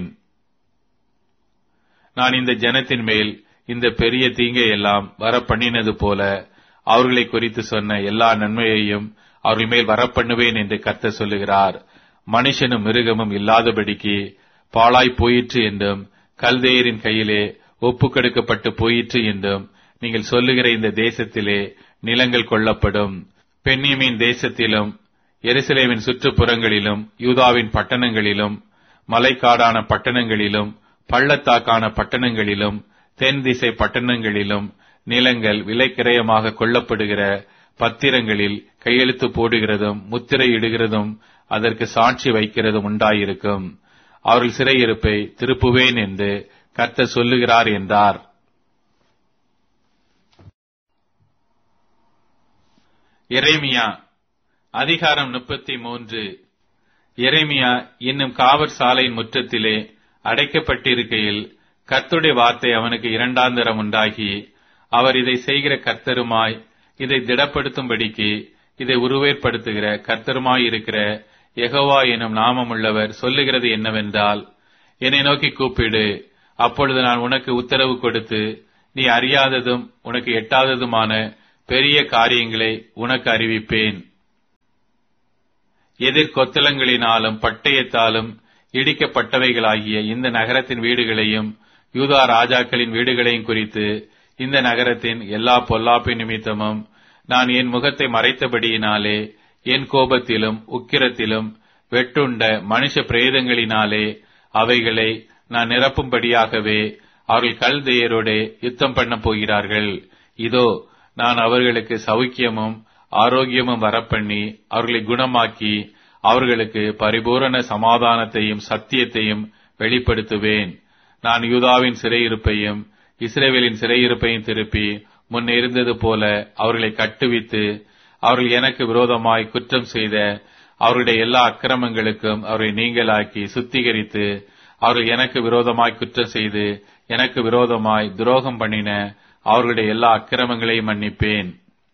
நான் இந்த ஜனத்தின் மேல் இந்த பெரிய தீங்கை எல்லாம் வர பண்ணினது போல அவர்களை குறித்து சொன்ன எல்லா நன்மையையும் அவர்கள் மேல் வரப்பண்ணுவேன் என்று கத்த சொல்லுகிறார் மனுஷனும் மிருகமும் இல்லாதபடிக்கு பாழாய் போயிற்று என்றும் கல்தேயரின் கையிலே ஒப்புக்கெடுக்கப்பட்டு போயிற்று என்றும் நீங்கள் சொல்லுகிற இந்த தேசத்திலே நிலங்கள் கொள்ளப்படும் பெண்ணியமின் தேசத்திலும் எருசலேமின் சுற்றுப்புறங்களிலும் யூதாவின் பட்டணங்களிலும் மலைக்காடான பட்டணங்களிலும் பள்ளத்தாக்கான பட்டணங்களிலும் தென் திசை பட்டணங்களிலும் நிலங்கள் விலைக்கிரயமாக கொள்ளப்படுகிற பத்திரங்களில் கையெழுத்து போடுகிறதும் முத்திரையிடுகிறதும் அதற்கு சாட்சி வைக்கிறதும் உண்டாயிருக்கும் அவர்கள் சிறையிருப்பை திருப்புவேன் என்று கர்த்தர் சொல்லுகிறார் என்றார் எரேமியா அதிகாரம் முப்பத்தி மூன்று எரேமியா இன்னும் காவற் சாலையின் முற்றத்திலே அடைக்கப்பட்டிருக்கையில் கர்த்தருடைய வார்த்தை அவனுக்கு இரண்டாந்தரம் உண்டாகி அவர் இதை செய்கிற கர்த்தருமாய் இதை திடப்படுத்தும்படிக்கு இதை உருவேற்படுத்துகிற கர்த்தருமாய் இருக்கிற யெகோவா எனும் நாமமுள்ளவர் சொல்லுகிறது என்னவென்றால் என்னை நோக்கி கூப்பிடு அப்பொழுது நான் உனக்கு உத்தரவு கொடுத்து நீ அறியாததும் உனக்கு எட்டாததுமான பெரிய காரியங்களை உனக்கு அறிவிப்பேன் எதிர்கொத்தலங்களினாலும் பட்டயத்தாலும் இடிக்கப்பட்டவைகளாகிய இந்த நகரத்தின் வீடுகளையும் யூதா ராஜாக்களின் வீடுகளையும் குறித்து இந்த நகரத்தின் எல்லா பொல்லாப்பின் நிமித்தமும் நான் என் முகத்தை மறைத்தபடியினாலே என் கோபத்திலும் உக்கிரத்திலும் வெட்டுண்ட மனுஷ பிரேதங்களினாலே அவைகளை நான் நிரப்பும்படியாகவே அவர்கள் கல்தையரோடே யுத்தம் பண்ண போகிறார்கள் இதோ நான் அவர்களுக்கு சௌக்கியமும் ஆரோக்கியமும் வரப்பண்ணி அவர்களை குணமாக்கி அவர்களுக்கு பரிபூரண சமாதானத்தையும் சத்தியத்தையும் வெளிப்படுத்துவேன் நான் யூதாவின் சிறையிருப்பையும் இஸ்ரேவேலின் சிறையிருப்பையும் திருப்பி முன் இருந்தது போல அவர்களை கட்டுவித்து அவர்கள் எனக்கு விரோதமாய் குற்றம் செய்த அவருடைய எல்லா அக்கிரமங்களுக்கும் அவரை நீங்களாக்கி சுத்திகரித்து அவர்கள் எனக்கு விரோதமாய் குற்றம் செய்து எனக்கு விரோதமாய் துரோகம் பண்ணின அவர்களுடைய எல்லா அக்கிரமங்களையும் மன்னிப்பேன்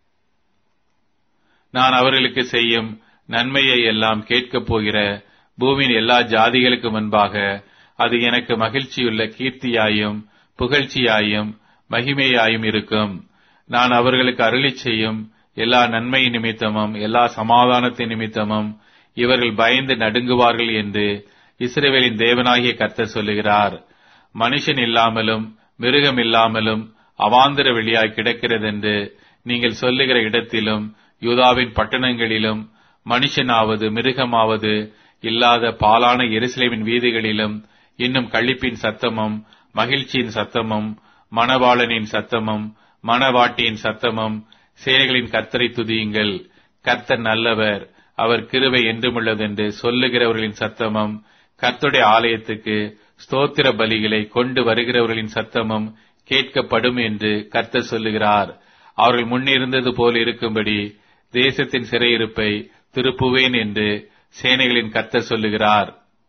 நான் அவர்களுக்கு செய்யும் நன்மையை எல்லாம் கேட்கப் போகிற பூமியின் எல்லா ஜாதிகளுக்கு முன்பாக அது எனக்கு மகிழ்ச்சியுள்ள கீர்த்தியாயும் புகழ்ச்சியாயும் மகிமையாயும் இருக்கும் நான் அவர்களுக்கு அருளி செய்யும் எல்லா நன்மை நிமித்தமும் எல்லா சமாதானத்தின் நிமித்தமும் இவர்கள் பயந்து நடுங்குவார்கள் என்று இஸ்ரேவேலின் தேவனாகிய கர்த்தர் சொல்லுகிறார் மனுஷன் இல்லாமலும் மிருகம் இல்லாமலும் அவாந்தர வெளியாய் கிடக்கிறதென்று நீங்கள் சொல்லுகிற இடத்திலும் யூதாவின் பட்டணங்களிலும் மனுஷனாவது மிருகமாவது இல்லாத பாலான எருசலேமின் வீதிகளிலும் இன்னும் கழிப்பின் சத்தமும் மகிழ்ச்சியின் சத்தமும் மணவாளனின் சத்தமும் மணவாட்டியின் சத்தமும் சேனைகளின் கர்த்தரை துதியுங்கள் கர்த்தர் நல்லவர் அவர் கிருவை என்றுமுள்ளதென்று சொல்லுகிறவர்களின் சத்தமும் கர்த்தருடைய ஆலயத்துக்கு ஸ்தோத்திர பலிகளை கொண்டு வருகிறவர்களின் சத்தமும் கேட்கப்படும் என்று கர்த்தர் சொல்லுகிறார் அவர்கள் முன்னிருந்தது போல் இருக்கும்படி தேசத்தின் சிறையிருப்பை திருப்புவேன் என்று சேனைகளின் கர்த்தர் சொல்லுகிறார்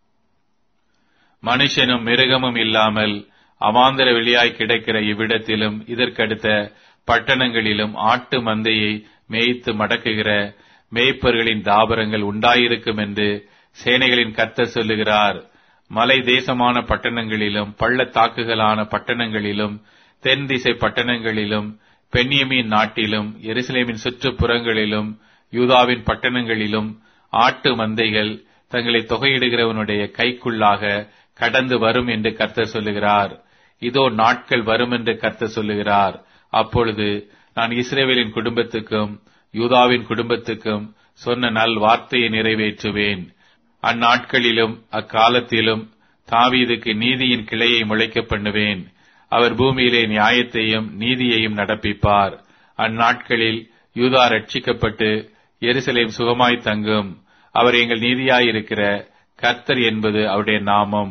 மனுஷனும் மிருகமும் இல்லாமல் அவாந்தர வெளியாய் கிடக்கிற இவ்விடத்திலும் இதற்கடுத்த பட்டணங்களிலும் ஆட்டு மந்தையை மேய்த்து மடக்குகிற மேய்ப்பர்களின் தாபரங்கள் உண்டாயிருக்கும் என்று சேனைகளின் கர்த்தர் சொல்லுகிறார் மலை தேசமான பட்டணங்களிலும் பள்ளத்தாக்குகளான பட்டணங்களிலும் தென் திசை பட்டணங்களிலும் பெண்ணியமின் நாட்டிலும் எருசலேமின் சுற்றுப்புறங்களிலும் யூதாவின் பட்டணங்களிலும் ஆட்டு மந்தைகள் தங்களை தொகையிடுகிறவனுடைய கைக்குள்ளாக கடந்து வரும் என்று கர்த்தர் சொல்லுகிறார் இதோ நாட்கள் வரும் என்று கர்த்தர் சொல்லுகிறார் அப்பொழுது நான் இஸ்ரேவேலின் குடும்பத்துக்கும் யூதாவின் குடும்பத்துக்கும் சொன்ன நல் வார்த்தையை நிறைவேற்றுவேன் அந்நாட்களிலும் அக்காலத்திலும் தாவீதுக்கு நீதியின் கிளையை முளைக்க பண்ணுவேன் அவர் பூமியிலே நியாயத்தையும் நீதியையும் நடப்பிப்பார் அந்நாட்களில் யூதா ரட்சிக்கப்பட்டு எருசலேம் சுகமாய் தங்கும் அவர் எங்கள் நீதியாயிருக்கிற கர்த்தர் என்பது அவருடைய நாமம்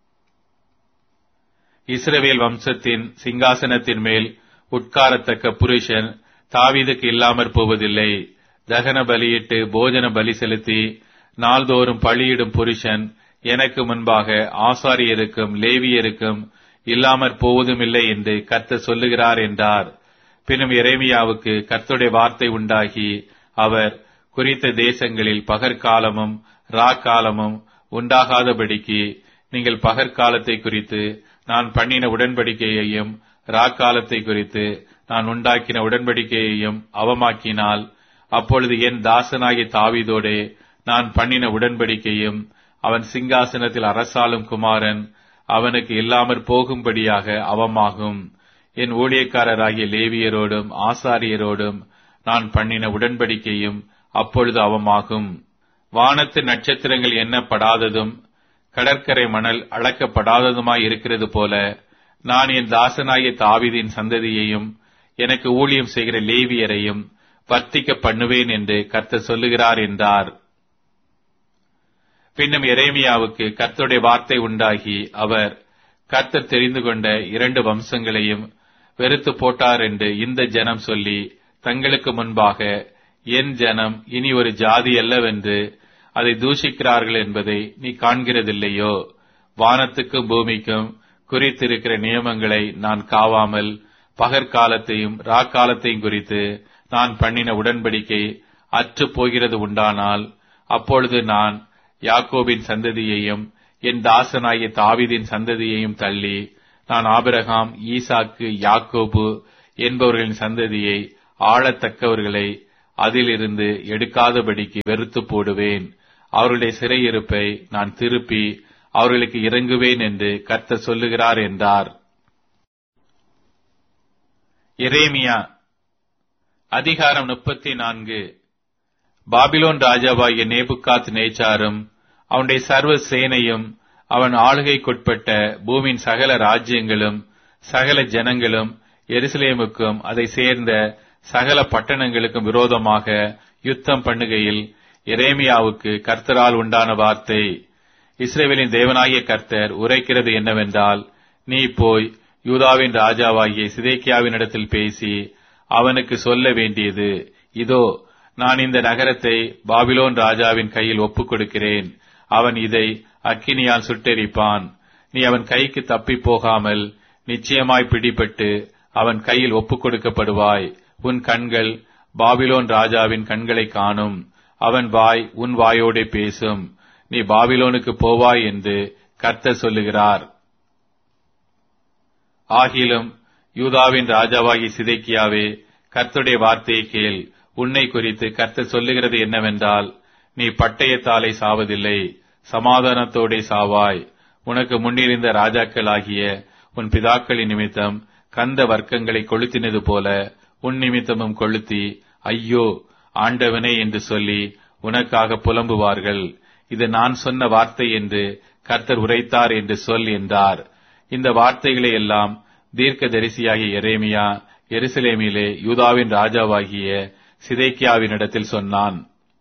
இஸ்ரவேல் வம்சத்தின் சிங்காசனத்தின் மேல் உட்காரத்தக்க புருஷன் தாவீதுக்கு இல்லாமற் போவதில்லை தகன பலியிட்டு போஜன பலி செலுத்தி நாள்தோறும் பலியிடும் புருஷன் எனக்கு முன்பாக ஆசாரியருக்கும் லேவியருக்கும் இல்லாமற் போவதுமில்லை என்று கர்த்தர் சொல்லுகிறார் என்றார் பின்னும் எரேமியாவுக்கு கர்த்தருடைய வார்த்தை உண்டாகி அவர் குறித்த தேசங்களில் பகற்காலமும் ராக்காலமும் உண்டாகாதபடிக்கு நீங்கள் பகற்காலத்தை குறித்து நான் பண்ணின உடன்படிக்கையையும் ராக்காலத்தை குறித்து நான் உண்டாக்கின உடன்படிக்கையையும் அவமாக்கினால் அப்பொழுது என் தாசனாகிய தாவீதோடே நான் பண்ணின உடன்படிக்கையும் அவன் சிங்காசனத்தில் அரசாளும் குமாரன் அவனுக்கு இல்லாமற் போகும்படியாக அவமாகும் என் ஊழியக்காரராகிய லேவியரோடும் ஆசாரியரோடும் நான் பண்ணின உடன்படிக்கையும் அப்பொழுது அவமாகும் வானத்து நட்சத்திரங்கள் எண்ணப்படாததும் கடற்கரை மணல் அளக்கப்படாததுமாய் இருக்கிறது போல நான் என் தாசனாகிய தாவீதின் சந்ததியையும் எனக்கு ஊழியம் செய்கிற லேவியரையும் வர்த்திக்க பண்ணுவேன் என்று கர்த்தர் சொல்லுகிறார் என்றார் பின்னும் எரேமியாவுக்கு கர்த்தருடைய வார்த்தை உண்டாகி அவர் கர்த்தர் தெரிந்து கொண்ட இரண்டு வம்சங்களையும் வெறுத்து போட்டார் என்று இந்த ஜனம் சொல்லி தங்களுக்கு முன்பாக என் ஜனம் இனி ஒரு ஜாதி அல்லவென்று அதை தூஷிக்கிறார்கள் என்பதை நீ காண்கிறதில்லையோ வானத்துக்கும் பூமிக்கும் குறித்திருக்கிற நியமங்களை நான் காவாமல் பகற்காலத்தையும் ராக்காலத்தையும் குறித்து நான் பண்ணின உடன்படிக்கை அற்று போகிறது உண்டானால் அப்பொழுது நான் யாக்கோபின் சந்ததியையும் என் தாசனாகிய தாவிதின் சந்ததியையும் தள்ளி நான் ஆபிரகாம் ஈசாக்கு யாக்கோபு என்பவர்களின் சந்ததியை ஆளத்தக்கவர்களை அதிலிருந்து எடுக்காதபடிக்கு வெறுத்து போடுவேன் அவர்களுடைய சிறையிருப்பை நான் திருப்பி அவர்களுக்கு இறங்குவேன் என்று கர்த்தர் சொல்லுகிறார் என்றார் எரேமியா அதிகாரம் முப்பத்தி நான்கு பாபிலோன் ராஜாவாகிய நேபுகாத் நேச்சாரும் அவனுடைய சர்வ சேனையும் அவன் ஆளுகைக்குட்பட்ட பூமியின் சகல ராஜ்யங்களும் சகல ஜனங்களும் எருசலேமுக்கும் அதை சேர்ந்த சகல பட்டணங்களுக்கும் விரோதமாக யுத்தம் பண்ணுகையில் எரேமியாவுக்கு கர்த்தரால் உண்டான வார்த்தை இஸ்ரேவேலின் தேவனாகிய கர்த்தர் உரைக்கிறது என்னவென்றால் நீ போய் யூதாவின் ராஜாவாகிய சிதேக்கியாவினிடத்தில் பேசி அவனுக்கு சொல்ல வேண்டியது இதோ நான் இந்த நகரத்தை பாபிலோன் ராஜாவின் கையில் ஒப்புக் கொடுக்கிறேன் அவன் இதை அக்கினியால் சுட்டெரிப்பான் நீ அவன் கைக்கு தப்பி போகாமல் நிச்சயமாய் பிடிபட்டு அவன் கையில் ஒப்புக் கொடுக்கப்படுவாய் உன் கண்கள் பாபிலோன் ராஜாவின் கண்களை காணும் அவன் வாய் உன் வாயோடே பேசும் நீ பாபிலோனுக்கு போவாய் என்று கர்த்தர் சொல்லுகிறார் ஆகிலும் யூதாவின் ராஜாவாகி சிதைக்கியாவே கர்த்தருடைய வார்த்தையை கேள் உன்னை குறித்து கர்த்தர் சொல்லுகிறது என்னவென்றால் நீ பட்டயத்தாலே சாவதில்லை சமாதானத்தோடே சாவாய் உனக்கு முன்னிருந்த ராஜாக்களாகிய உன் பிதாக்களின் நிமித்தம் கந்த வர்க்கங்களை கொளுத்தினது போல உன் நிமித்தமும் கொளுத்தி ஐயோ ஆண்டவனே என்று சொல்லி உனக்காக புலம்புவார்கள் இது நான் சொன்ன வார்த்தை என்று கர்த்தர் உரைத்தார் என்று சொல் என்றார் இந்த வார்த்தைகளை எல்லாம் தீர்க்க தரிசியாகிய எரேமியா எருசலேமிலே யூதாவின் ராஜாவாகிய சிதைக்கியாவினிடத்தில் சொன்னான்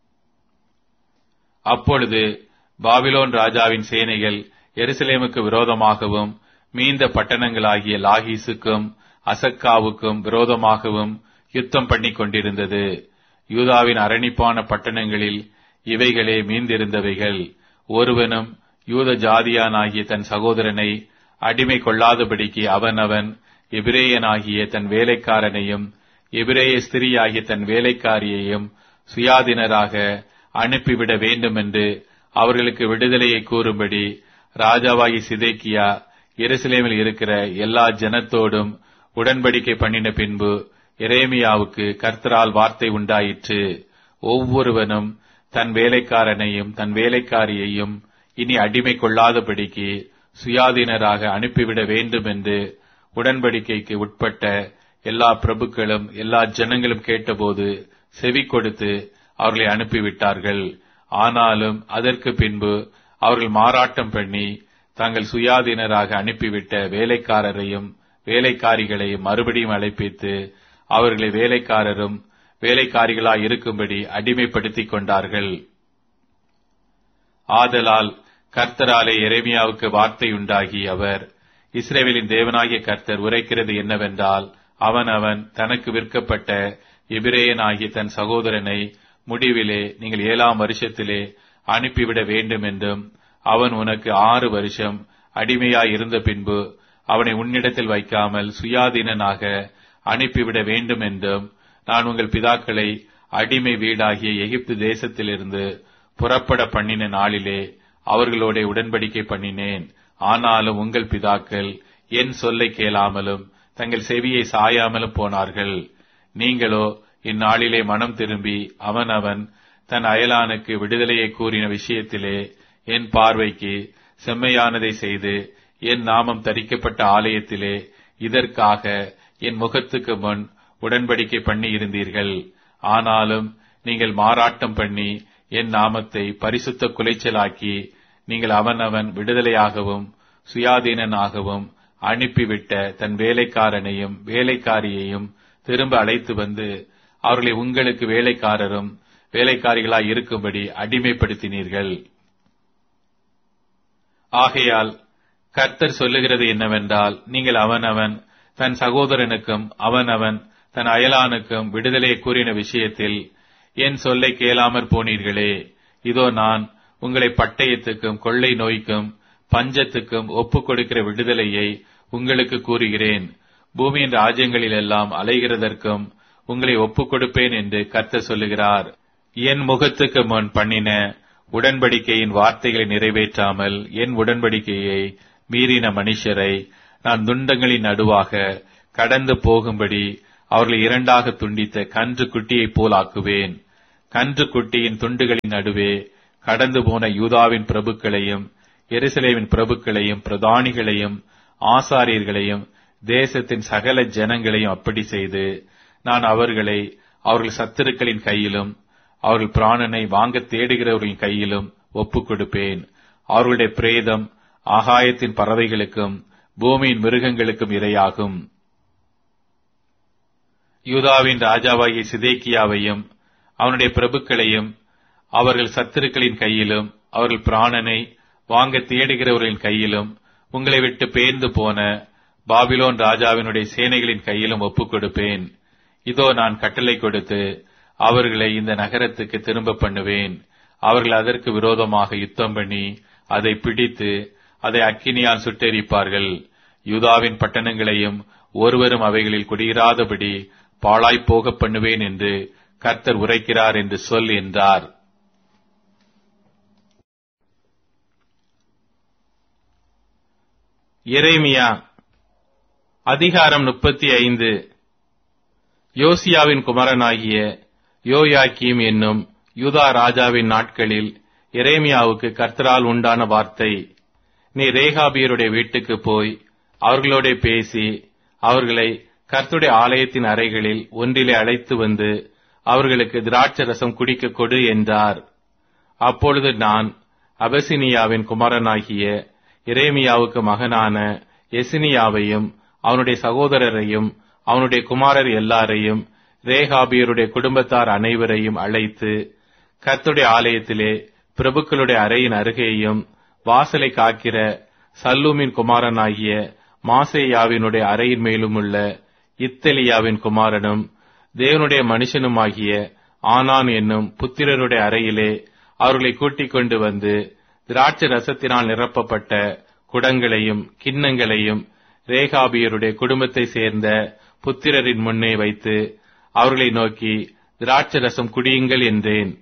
அப்பொழுது பாபிலோன் ராஜாவின் சேனைகள் எருசலேமுக்கு விரோதமாகவும் மீந்த பட்டணங்களாகிய லாகீசுக்கும் அசக்காவுக்கும் விரோதமாகவும் யுத்தம் பண்ணிக் கொண்டிருந்தது யூதாவின் அரணிப்பான பட்டணங்களில் இவைகளே மீந்திருந்தவைகள் ஒருவனும் யூத ஜாதியானாகிய தன் சகோதரனை அடிமை கொள்ளாதபடிக்கு அவனவன் எபிரேயனாகிய தன் வேலைக்காரனையும் எபிரேய ஸ்திரியாகிய தன் வேலைக்காரியையும் சுயாதீனராக அனுப்பிவிட வேண்டும் என்று அவர்களுக்கு விடுதலையை கூறும்படி ராஜாவாகி சிதைக்கியா எருசலேமில் இருக்கிற எல்லா ஜனத்தோடும் உடன்படிக்கை பண்ணின பின்பு எரேமியாவுக்கு கர்த்தரால் வார்த்தை உண்டாயிற்று ஒவ்வொருவனும் தன் வேலைக்காரனையும் தன் வேலைக்காரியையும் இனி அடிமை கொள்ளாதபடிக்கு சுயாதீனராக அனுப்பிவிட வேண்டும் என்று உடன்படிக்கைக்கு உட்பட்ட எல்லா பிரபுக்களும் எல்லா ஜனங்களும் கேட்டபோது செவி கொடுத்து அவர்களை அனுப்பிவிட்டார்கள் ஆனாலும் அதற்கு பின்பு அவர்கள் மாறாட்டம் பண்ணி தாங்கள் சுயாதீனராக அனுப்பிவிட்ட வேலைக்காரரையும் வேலைக்காரிகளையும் மறுபடியும் அழைப்பித்து அவர்களை வேலைக்காரரும் வேலைக்காரிகளாய் இருக்கும்படி அடிமைப்படுத்திக் கொண்டார்கள் ஆதலால் கர்த்தராலே எரேமியாவுக்கு வார்த்தையுண்டாகி அவர் இஸ்ரேவேலின் தேவனாகிய கர்த்தர் உரைக்கிறது என்னவென்றால் அவன் அவன் தனக்கு விற்கப்பட்ட எபிரேயனாகிய தன் சகோதரனை முடிவிலே நீங்கள் ஏழாம் வருஷத்திலே அனுப்பிவிட வேண்டும் என்றும் அவன் உனக்கு ஆறு வருஷம் அடிமையாய் இருந்த பின்பு அவனை உன்னிடத்தில் வைக்காமல் சுயாதீனனாக அனுப்பிவிட வேண்டும் என்றும் நான் உங்கள் பிதாக்களை அடிமை வீடாகிய எகிப்து தேசத்திலிருந்து புறப்பட பண்ணின நாளிலே அவர்களோட உடன்படிக்கை பண்ணினேன் ஆனாலும் உங்கள் பிதாக்கள் என் சொல்லை கேளாமலும் தங்கள் செவியை சாயாமலும் போனார்கள் நீங்களோ இந்நாளிலே மனம் திரும்பி அவனவன் தன் அயலானுக்கு விடுதலையை கூறின விஷயத்திலே என் பார்வைக்கு செம்மையானதை செய்து என் நாமம் தரிக்கப்பட்ட ஆலயத்திலே இதற்காக என் முகத்துக்கு முன் உடன்படிக்கை பண்ணி இருந்தீர்கள் ஆனாலும் நீங்கள் மாறாட்டம் பண்ணி என் நாமத்தை பரிசுத்த குலைச்சலாக்கி நீங்கள் அவனவன் விடுதலையாகவும் சுயாதீனனாகவும் அனுப்பிவிட்ட தன் வேலைக்காரனையும் வேலைக்காரியையும் திரும்ப அழைத்து வந்து அவர்களை உங்களுக்கு வேலைக்காரரும் வேலைக்காரிகளாய் இருக்கும்படி அடிமைப்படுத்தினீர்கள் ஆகையால் கர்த்தர் சொல்லுகிறது என்னவென்றால் நீங்கள் அவனவன் தன் சகோதரனுக்கும் அவனவன் தன் அயலானுக்கும் விடுதலை கூறின விஷயத்தில் என் சொல்லை கேளாமற் போனீர்களே இதோ நான் உங்களை பட்டயத்துக்கும் கொள்ளை நோய்க்கும் பஞ்சத்துக்கும் ஒப்புக் கொடுக்கிற விடுதலையை உங்களுக்கு கூறுகிறேன் பூமியின் ராஜ்யங்களில் எல்லாம் அலைகிறதற்கும் உங்களை ஒப்புக் கொடுப்பேன் என்று கர்த்தர் சொல்லுகிறார் என் முகத்துக்கு முன் பண்ணின உடன்படிக்கையின் வார்த்தைகளை நிறைவேற்றாமல் என் உடன்படிக்கையை மீறின மனுஷரை நான் துண்டங்களின் நடுவாக கடந்து போகும்படி அவர்களை இரண்டாக துண்டித்த கன்று குட்டியைப் போல் ஆக்குவேன் கன்று குட்டியின் துண்டுகளின் நடுவே கடந்து போன யூதாவின் பிரபுக்களையும் எருசலேமின் பிரபுக்களையும் பிரதானிகளையும் ஆசாரியர்களையும் தேசத்தின் சகல ஜனங்களையும் அப்படி செய்து நான் அவர்களை அவர்கள் சத்துருக்களின் கையிலும் அவர்கள் பிராணனை வாங்க தேடுகிறவர்களின் கையிலும் ஒப்புக் கொடுப்பேன் அவர்களுடைய பிரேதம் ஆகாயத்தின் பறவைகளுக்கும் பூமியின் மிருகங்களுக்கும் இரையாகும் யூதாவின் ராஜாவாகிய சிதேக்கியாவையும் அவனுடைய பிரபுக்களையும் அவர்கள் சத்துருக்களின் கையிலும் அவர்கள் பிராணனை வாங்க தேடுகிறவர்களின் கையிலும் உங்களை விட்டு பேர்ந்து போன பாபிலோன் ராஜாவினுடைய சேனைகளின் கையிலும் ஒப்புக் கொடுப்பேன் இதோ நான் கட்டளை கொடுத்து அவர்களை இந்த நகரத்துக்கு திரும்ப பண்ணுவேன் அவர்கள் அதற்கு விரோதமாக யுத்தம் பண்ணி அதை பிடித்து அதை அக்கினியால் சுட்டெரிப்பார்கள் யூதாவின் பட்டணங்களையும் ஒருவரும் அவைகளில் குடியிராதபடி பாழாய்ப் போக பண்ணுவேன் என்று கர்த்தர் உரைக்கிறார் என்று சொல் என்றார் எரேமியா அதிகாரம் முப்பத்தி ஐந்து யோசியாவின் குமரனாகிய யோயாக்கீம் என்னும் யூதா ராஜாவின் நாட்களில் எரேமியாவுக்கு கர்த்தரால் உண்டான வார்த்தை நீ ரேகாபியருடைய வீட்டுக்கு போய் அவர்களோட பேசி அவர்களை கர்த்துடைய ஆலயத்தின் அறைகளில் ஒன்றிலே அழைத்து வந்து அவர்களுக்கு திராட்சை ரசம் குடிக்க கொடு என்றார் அப்பொழுது நான் அபசினியாவின் குமாரனாகிய இரேமியாவுக்கு மகனான எசினியாவையும் அவனுடைய சகோதரரையும் அவனுடைய குமாரர் எல்லாரையும் ரேகாபியருடைய குடும்பத்தார் அனைவரையும் அழைத்து கர்த்துடைய ஆலயத்திலே பிரபுக்களுடைய அறையின் அருகேயும் வாசலை காக்கிற சல்லூமின் குமாரனாகிய மாசேயாவினுடைய அறையின் மேலும் உள்ள இத்தலியாவின் குமாரனும் தேவனுடைய மனுஷனுமாகிய ஆனான் என்னும் புத்திரருடைய அறையிலே அவர்களை கூட்டிக் கொண்டு வந்து திராட்சை ரசத்தினால் நிரப்பப்பட்ட குடங்களையும் கிண்ணங்களையும் ரேகாபியருடைய குடும்பத்தை சேர்ந்த புத்திரரின் முன்னே வைத்து அவர்களை நோக்கி திராட்சை ரசம் குடியுங்கள் என்றேன்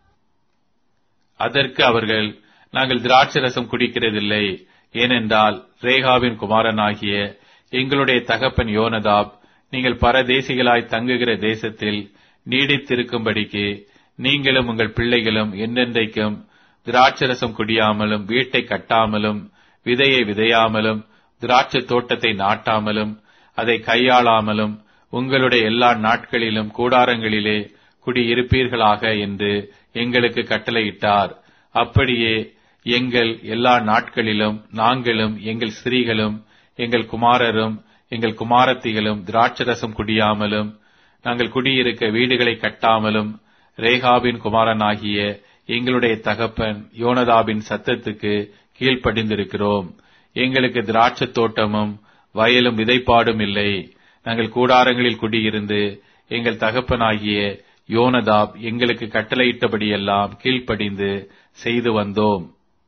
அதற்கு அவர்கள் நாங்கள் திராட்சை ரசம் குடிக்கிறதில்லை ஏனென்றால் ரேகாவின் குமாரனாகிய எங்களுடைய தகப்பன் யோனதாப் நீங்கள் பரதேசிகளாய் தங்குகிற தேசத்தில் நீடித்திருக்கும்படிக்கு நீங்களும் உங்கள் பிள்ளைகளும் என்றென்றைக்கும் திராட்சரசம் குடியாமலும் வீட்டை கட்டாமலும் விதையை விதையாமலும் திராட்சை தோட்டத்தை நாட்டாமலும் அதை கையாளாமலும் உங்களுடைய எல்லா நாட்களிலும் கூடாரங்களிலே குடியிருப்பீர்களாக என்று எங்களுக்கு கட்டளையிட்டார் அப்படியே எங்கள் எல்லா நாட்களிலும் நாங்களும் எங்கள் ஸ்திரீகளும் எங்கள் குமாரரும் எங்கள் குமாரத்திகளும் திராட்சரசம் குடியாமலும் நாங்கள் குடியிருக்க வீடுகளை கட்டாமலும் ரேகாவின் குமாரனாகிய எங்களுடைய தகப்பன் யோனதாபின் சத்தத்துக்கு கீழ்ப்படிந்திருக்கிறோம் எங்களுக்கு திராட்சை தோட்டமும் வயலும் விதைப்பாடும் இல்லை நாங்கள் கூடாரங்களில் குடியிருந்து எங்கள் தகப்பனாகிய யோனதாப் எங்களுக்கு கட்டளையிட்டபடியெல்லாம் கீழ்ப்படிந்து செய்து வந்தோம்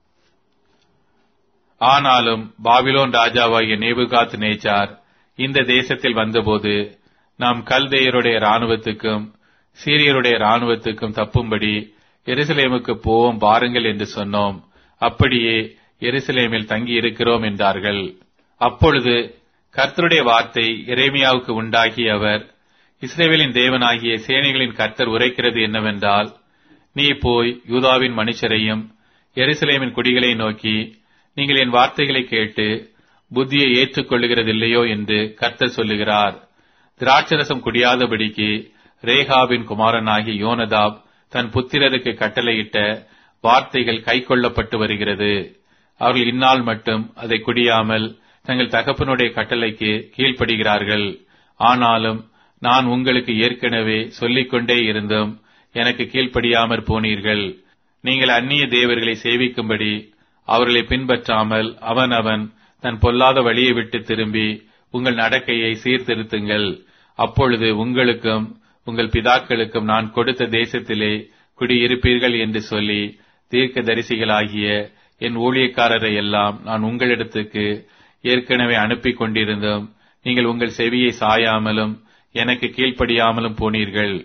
ஆனாலும் பாபிலோன் ராஜாவாகிய நேபுகாத் நேச்சார் இந்த தேசத்தில் வந்தபோது நாம் கல்தேயருடைய ராணுவத்துக்கும் சீரியருடைய ராணுவத்துக்கும் தப்பும்படி எருசலேமுக்கு போவோம் பாருங்கள் என்று சொன்னோம் அப்படியே எருசலேமில் தங்கி இருக்கிறோம் என்றார்கள் அப்பொழுது கர்த்தருடைய வார்த்தை எரேமியாவுக்கு உண்டாகி அவர் இஸ்ரேவேலின் தேவனாகிய சேனைகளின் கர்த்தர் உரைக்கிறது என்னவென்றால் நீ போய் யூதாவின் மனுஷரையும் எருசலேமின் குடிகளை நோக்கி நீங்கள் என் வார்த்தைகளை கேட்டு புத்தியை ஏற்றுக்கொள்ளுகிறதில்லையோ என்று கர்த்தர் சொல்லுகிறார் திராட்சரசம் குடியாதபடிக்கு ரேகாவின் குமாரனாகி யோனதாப் தன் புத்திரருக்கு கட்டளையிட்ட வார்த்தைகள் கைக்கொள்ளப்பட்டு வருகிறது அவர்கள் இந்நாள் மட்டும் அதை குடியாமல் தங்கள் தகப்பனுடைய கட்டளைக்கு கீழ்ப்படுகிறார்கள் ஆனாலும் நான் உங்களுக்கு ஏற்கனவே சொல்லிக்கொண்டே இருந்தும் எனக்கு கீழ்ப்படியாமற் போனீர்கள் நீங்கள் அந்நிய தேவர்களை சேவிக்கும்படி அவர்களை பின்பற்றாமல் அவன் அவன் தன் பொல்லாத வழியை விட்டு திரும்பி உங்கள் நடக்கையை சீர்திருத்துங்கள் அப்பொழுது உங்களுக்கும் உங்கள் பிதாக்களுக்கும் நான் கொடுத்த தேசத்திலே குடியிருப்பீர்கள் என்று சொல்லி தீர்க்க தரிசிகளாகிய என் ஊழியக்காரரை எல்லாம் நான் உங்களிடத்துக்கு ஏற்கனவே அனுப்பி கொண்டிருந்தும் நீங்கள் உங்கள் செவியை சாயாமலும் எனக்கு கீழ்ப்படியாமலும் போனீர்கள்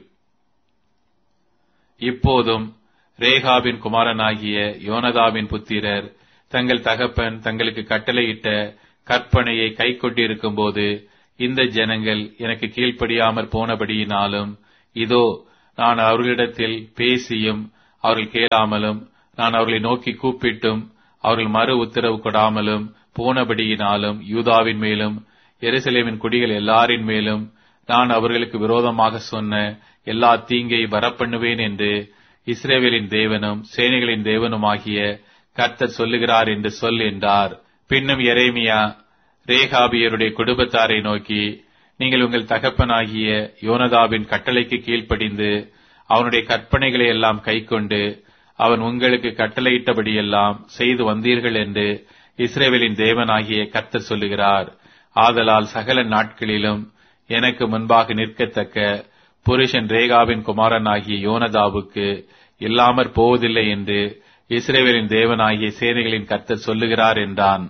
இப்போதும் ரேகாவின் குமாரனாகிய யோனதாவின் புத்திரர் தங்கள் தகப்பன் தங்களுக்கு கட்டளையிட்ட கற்பனையை கை கொண்டிருக்கும் போது இந்த ஜனங்கள் எனக்கு கீழ்ப்படியாமற் போனபடியினாலும் இதோ நான் அவர்களிடத்தில் பேசியும் அவர்கள் கேளாமலும் நான் அவர்களை நோக்கி கூப்பிட்டும் அவர்கள் மறு உத்தரவு கொடாமலும் போனபடியினாலும் யூதாவின் மேலும் எருசலேமின் குடிகள் எல்லாரின் மேலும் நான் அவர்களுக்கு விரோதமாக சொன்ன எல்லா தீங்கை வரப்பண்ணுவேன் என்று இஸ்ரேவேலின் தேவனும் சேனைகளின் தேவனுமாகிய கர்த்தர் சொல்லுகிறார் என்று சொல் என்றார் பின்னும் எரேமியா ரேகாபியருடைய குடும்பத்தாரை நோக்கி நீங்கள் உங்கள் தகப்பனாகிய யோனதாவின் கட்டளைக்கு கீழ்ப்படிந்து அவனுடைய கற்பனைகளை எல்லாம் கைக்கொண்டு அவன் உங்களுக்கு கட்டளையிட்டபடியெல்லாம் செய்து வந்தீர்கள் என்று இஸ்ரேவேலின் தேவனாகிய கர்த்தர் சொல்லுகிறார் ஆதலால் சகல நாட்களிலும் எனக்கு முன்பாக நிற்கத்தக்க புருஷன் ரேகாவின் குமாரனாகிய யோனதாவுக்கு இல்லாமற் போவதில்லை என்று இஸ்ரேவேலின் தேவனாகிய சேனைகளின் கர்த்தர் சொல்லுகிறார் என்றான்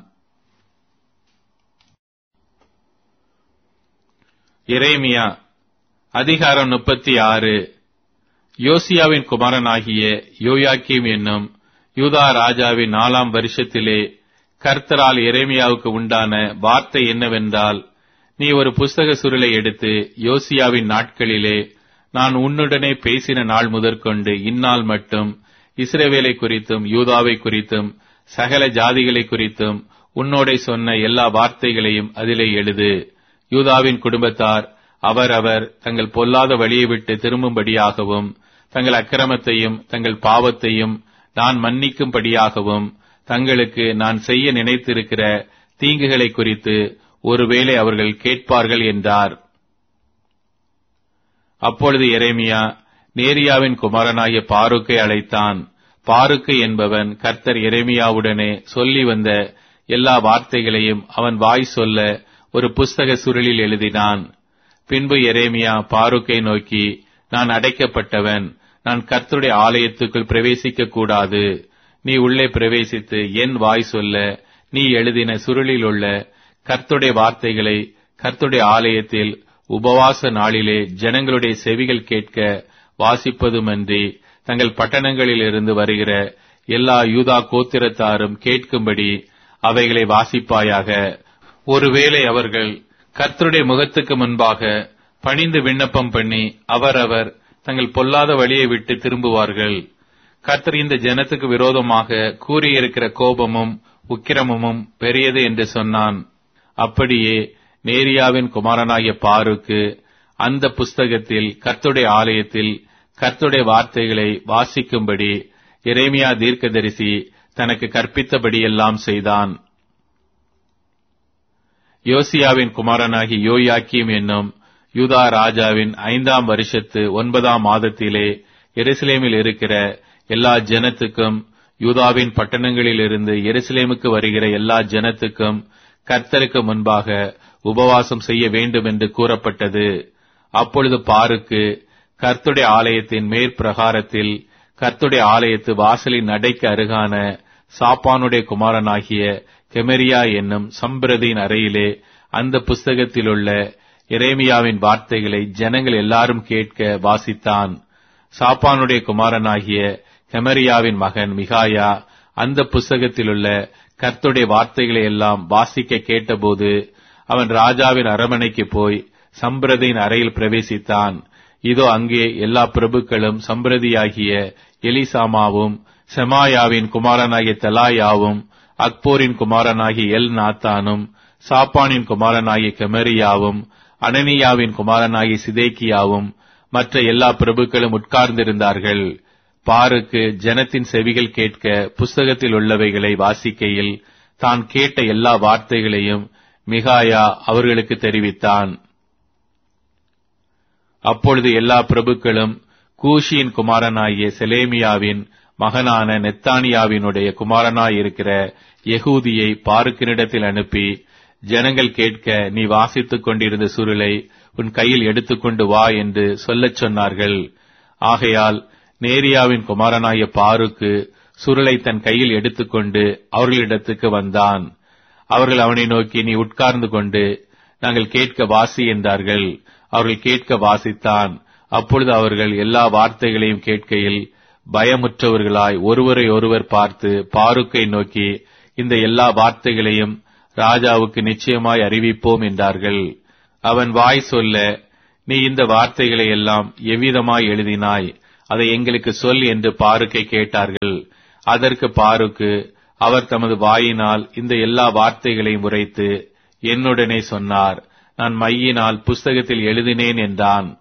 எரேமியா அதிகாரம் முப்பத்தி ஆறு யோசியாவின் குமாரனாகிய யோயாக்கிம் என்னும் யூதா ராஜாவின் நாலாம் வருஷத்திலே கர்த்தரால் எரேமியாவுக்கு உண்டான வார்த்தை என்னவென்றால் நீ ஒரு புஸ்தக சுருளை எடுத்து யோசியாவின் நாட்களிலே நான் உன்னுடனே பேசின நாள் முதற்கொண்டு இந்நாள் மட்டும் இஸ்ரேவேலை குறித்தும் யூதாவை குறித்தும் சகல ஜாதிகளை குறித்தும் உன்னோடே சொன்ன எல்லா வார்த்தைகளையும் அதிலே எழுது யூதாவின் குடும்பத்தார் அவரவர் தங்கள் பொல்லாத வழியை விட்டு திரும்பும்படியாகவும் தங்கள் அக்கிரமத்தையும் தங்கள் பாவத்தையும் நான் மன்னிக்கும்படியாகவும் தங்களுக்கு நான் செய்ய நினைத்திருக்கிற தீங்குகளை குறித்து ஒருவேளை அவர்கள் கேட்பார்கள் என்றார் அப்பொழுது எரேமியா நேரியாவின் குமாரனாகிய பாருக்கை அழைத்தான் பாருக்கு என்பவன் கர்த்தர் எரேமியாவுடனே சொல்லி வந்த எல்லா வார்த்தைகளையும் அவன் வாய் சொல்ல ஒரு புஸ்தக சுருளில் எழுதினான் பின்பு எரேமியா பாருக்கை நோக்கி நான் அடைக்கப்பட்டவன் நான் கர்த்தருடைய ஆலயத்துக்குள் பிரவேசிக்க கூடாது நீ உள்ளே பிரவேசித்து என் வாய் சொல்ல நீ எழுதின சுருளில் உள்ள கர்த்துடைய வார்த்தைகளை கர்த்துடைய ஆலயத்தில் உபவாச நாளிலே ஜனங்களுடைய செவிகள் கேட்க வாசிப்பதுமன்றி தங்கள் பட்டணங்களில் இருந்து வருகிற எல்லா யூதா கோத்திரத்தாரும் கேட்கும்படி அவைகளை வாசிப்பாயாக ஒருவேளை அவர்கள் கர்த்தருடைய முகத்துக்கு முன்பாக பணிந்து விண்ணப்பம் பண்ணி அவரவர் தங்கள் பொல்லாத வழியை விட்டு திரும்புவார்கள் கர்த்தர் இந்த ஜனத்துக்கு விரோதமாக கூறியிருக்கிற கோபமும் உக்கிரமும் பெரியது என்று சொன்னான் அப்படியே நேரியாவின் குமாரனாகிய பாருக்கு அந்த புஸ்தகத்தில் கர்த்துடைய ஆலயத்தில் கர்த்துடைய வார்த்தைகளை வாசிக்கும்படி எரேமியா தீர்க்கதரிசி தனக்கு கற்பித்தபடியெல்லாம் செய்தான் யோசியாவின் குமாரனாகி யோயாக்கிம் என்னும் யூதா ராஜாவின் ஐந்தாம் வருஷத்து ஒன்பதாம் மாதத்திலே எருசலேமில் இருக்கிற எல்லா ஜனத்துக்கும் யூதாவின் பட்டணங்களிலிருந்து எருசலேமுக்கு வருகிற எல்லா ஜனத்துக்கும் கர்த்தருக்கு முன்பாக உபவாசம் செய்ய வேண்டும் என்று கூறப்பட்டது அப்பொழுது பாருக்கு கர்த்துடைய ஆலயத்தின் மேற்பிரகாரத்தில் கர்த்துடைய ஆலயத்து வாசலின் நடைக்கு அருகான சாப்பானுடைய குமாரனாகிய கெமரியா என்னும் சம்பிரதியின் அறையிலே அந்த புஸ்தகத்திலுள்ள எரேமியாவின் வார்த்தைகளை ஜனங்கள் எல்லாரும் கேட்க வாசித்தான் சாப்பானுடைய குமாரனாகிய கெமரியாவின் மகன் மிகாயா அந்த புஸ்தகத்திலுள்ள கர்த்துடைய வார்த்தைகளை எல்லாம் வாசிக்க கேட்டபோது அவன் ராஜாவின் அரமனைக்கு போய் சம்பிரதியின் அறையில் பிரவேசித்தான் இதோ அங்கே எல்லா பிரபுக்களும் சம்பிரதியாகிய எலிசாமாவும் செமாயாவின் குமாரனாகிய தெலாயாவும் அக்போரின் குமாரனாகிய எல் நாத்தானும் சாப்பானின் குமாரனாகிய கெமரியாவும் அனனியாவின் குமாரனாகிய சிதேக்கியாவும் மற்ற எல்லா பிரபுக்களும் உட்கார்ந்திருந்தார்கள் பாருக்கு ஜனத்தின் செவிகள் கேட்க புஸ்தகத்தில் உள்ளவைகளை வாசிக்கையில் தான் கேட்ட எல்லா வார்த்தைகளையும் மிகாயா அவர்களுக்கு தெரிவித்தான் அப்பொழுது எல்லா பிரபுக்களும் கூஷியின் குமாரனாகிய செலேமியாவின் மகனான நெத்தானியாவினுடைய குமாரனாயிருக்கிற யகூதியை பாருக்கினிடத்தில் அனுப்பி ஜனங்கள் கேட்க நீ வாசித்துக் கொண்டிருந்த சுருளை உன் கையில் எடுத்துக்கொண்டு வா என்று சொல்லச் சொன்னார்கள் ஆகையால் நேரியாவின் குமாரனாய பாருக்கு சுருளை தன் கையில் எடுத்துக்கொண்டு அவர்களிடத்துக்கு வந்தான் அவர்கள் அவனை நோக்கி நீ உட்கார்ந்து கொண்டு நாங்கள் கேட்க வாசி என்றார்கள் அவர்கள் கேட்க வாசித்தான் அப்பொழுது அவர்கள் எல்லா வார்த்தைகளையும் கேட்கையில் பயமுற்றவர்களாய் ஒருவரை ஒருவர் பார்த்து பாருக்கை நோக்கி இந்த எல்லா வார்த்தைகளையும் ராஜாவுக்கு நிச்சயமாய் அறிவிப்போம் என்றார்கள் அவன் வாய் சொல்ல நீ இந்த வார்த்தைகளை எல்லாம் எவ்விதமாய் எழுதினாய் அதை எங்களுக்கு சொல் என்று பாருக்கை கேட்டார்கள் அதற்கு பாருக்கு அவர் தமது வாயினால் இந்த எல்லா வார்த்தைகளையும் உரைத்து என்னுடனே சொன்னார் நான் மையினால் புஸ்தகத்தில் எழுதினேன் என்றான்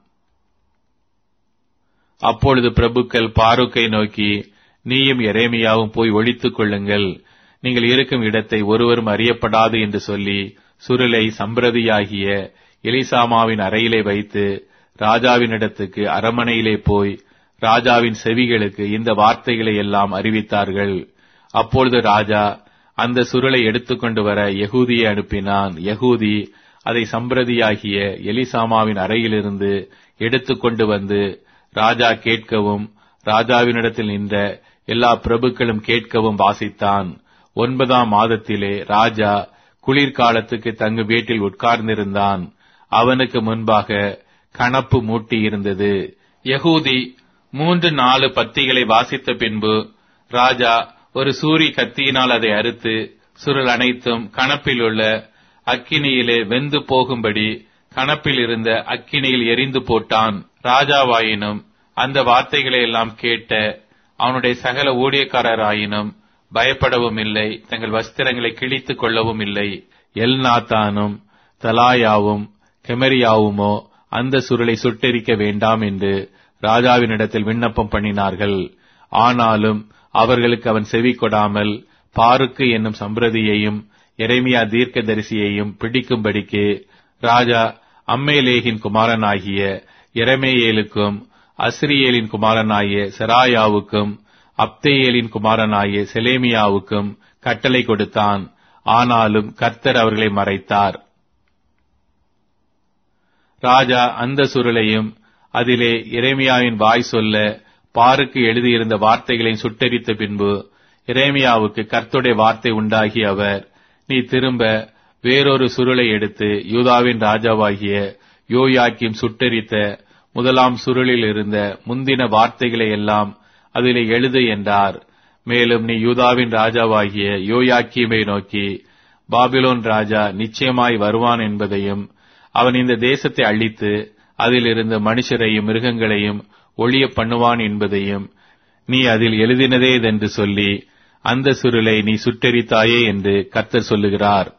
அப்பொழுது பிரபுக்கள் பாருக்கை நோக்கி நீயும் எரேமியாவும் போய் ஒழித்துக் கொள்ளுங்கள் நீங்கள் இருக்கும் இடத்தை ஒருவரும் அறியப்படாது என்று சொல்லி சுருளை சம்பிரதியாகிய எலிசாமாவின் அறையிலே வைத்து ராஜாவினிடத்துக்கு அரமனையிலே போய் ராஜாவின் செவிகளுக்கு இந்த வார்த்தைகளை எல்லாம் அறிவித்தார்கள் அப்பொழுது ராஜா அந்த சுருளை எடுத்துக்கொண்டு வர யகூதியை அனுப்பினான் யகூதி அதை சம்பிரதியாகிய எலிசாமாவின் அறையிலிருந்து எடுத்துக்கொண்டு வந்து ராஜா கேட்கவும் ராஜாவினிடத்தில் நின்ற எல்லா பிரபுக்களும் கேட்கவும் வாசித்தான் ஒன்பதாம் மாதத்திலே ராஜா குளிர்காலத்துக்கு தங்கு வீட்டில் உட்கார்ந்திருந்தான் அவனுக்கு முன்பாக கணப்பு மூட்டி இருந்தது யகூதி மூன்று நாலு பத்திகளை வாசித்த பின்பு ராஜா ஒரு சூரி கத்தியினால் அதை அறுத்து சுருள் அனைத்தும் கணப்பில் உள்ள அக்கினியிலே வெந்து போகும்படி கணப்பில் இருந்த அக்கினியில் எரிந்து போட்டான் ராஜாவாயினும் அந்த வார்த்தைகளை எல்லாம் கேட்ட அவனுடைய சகல ஊழியக்காரராயினும் பயப்படவும் இல்லை தங்கள் வஸ்திரங்களை கிழித்துக் கொள்ளவும் இல்லை எல்நாத்தானும் தலாயாவும் கெமரியாவுமோ அந்த சுருளை சுட்டெரிக்க வேண்டாம் என்று ராஜாவினிடத்தில் விண்ணப்பம் பண்ணினார்கள் ஆனாலும் அவர்களுக்கு அவன் செவி கொடாமல் பாருக்கு என்னும் சம்பிரதியையும் எரேமியா தீர்க்கதரிசியையும் பிடிக்கும்படிக்கு ராஜா அம்மேலேகின் குமாரனாகிய எரமேயேலுக்கும் அஸ்ரியேலின் குமாரனாகிய செராயாவுக்கும் அப்தேயேலின் குமாரனாகிய செலேமியாவுக்கும் கட்டளை கொடுத்தான் ஆனாலும் கர்த்தர் அவர்களை மறைத்தார் ராஜா அந்த சுருளையும் அதிலே எரேமியாவின் வாய் சொல்ல பாருக்கு எழுதியிருந்த வார்த்தைகளையும் சுட்டெரித்த பின்பு எரேமியாவுக்கு கர்த்துடைய வார்த்தை உண்டாகி அவர் நீ திரும்ப வேறொரு சுருளை எடுத்து யூதாவின் ராஜாவாகிய யோயாக்கிம் சுட்டெரித்த முதலாம் சுருளில் இருந்த முந்தின வார்த்தைகளை எல்லாம் அதிலே எழுது என்றார் மேலும் நீ யூதாவின் ராஜாவாகிய யோயாக்கீமை நோக்கி பாபிலோன் ராஜா நிச்சயமாய் வருவான் என்பதையும் அவன் இந்த தேசத்தை அழித்து அதில் இருந்த மனுஷரையும் மிருகங்களையும் ஒளிய பண்ணுவான் என்பதையும் நீ அதில் எழுதினதேதென்று சொல்லி அந்த சுருளை நீ சுட்டெரித்தாயே என்று கர்த்தர் சொல்லுகிறார்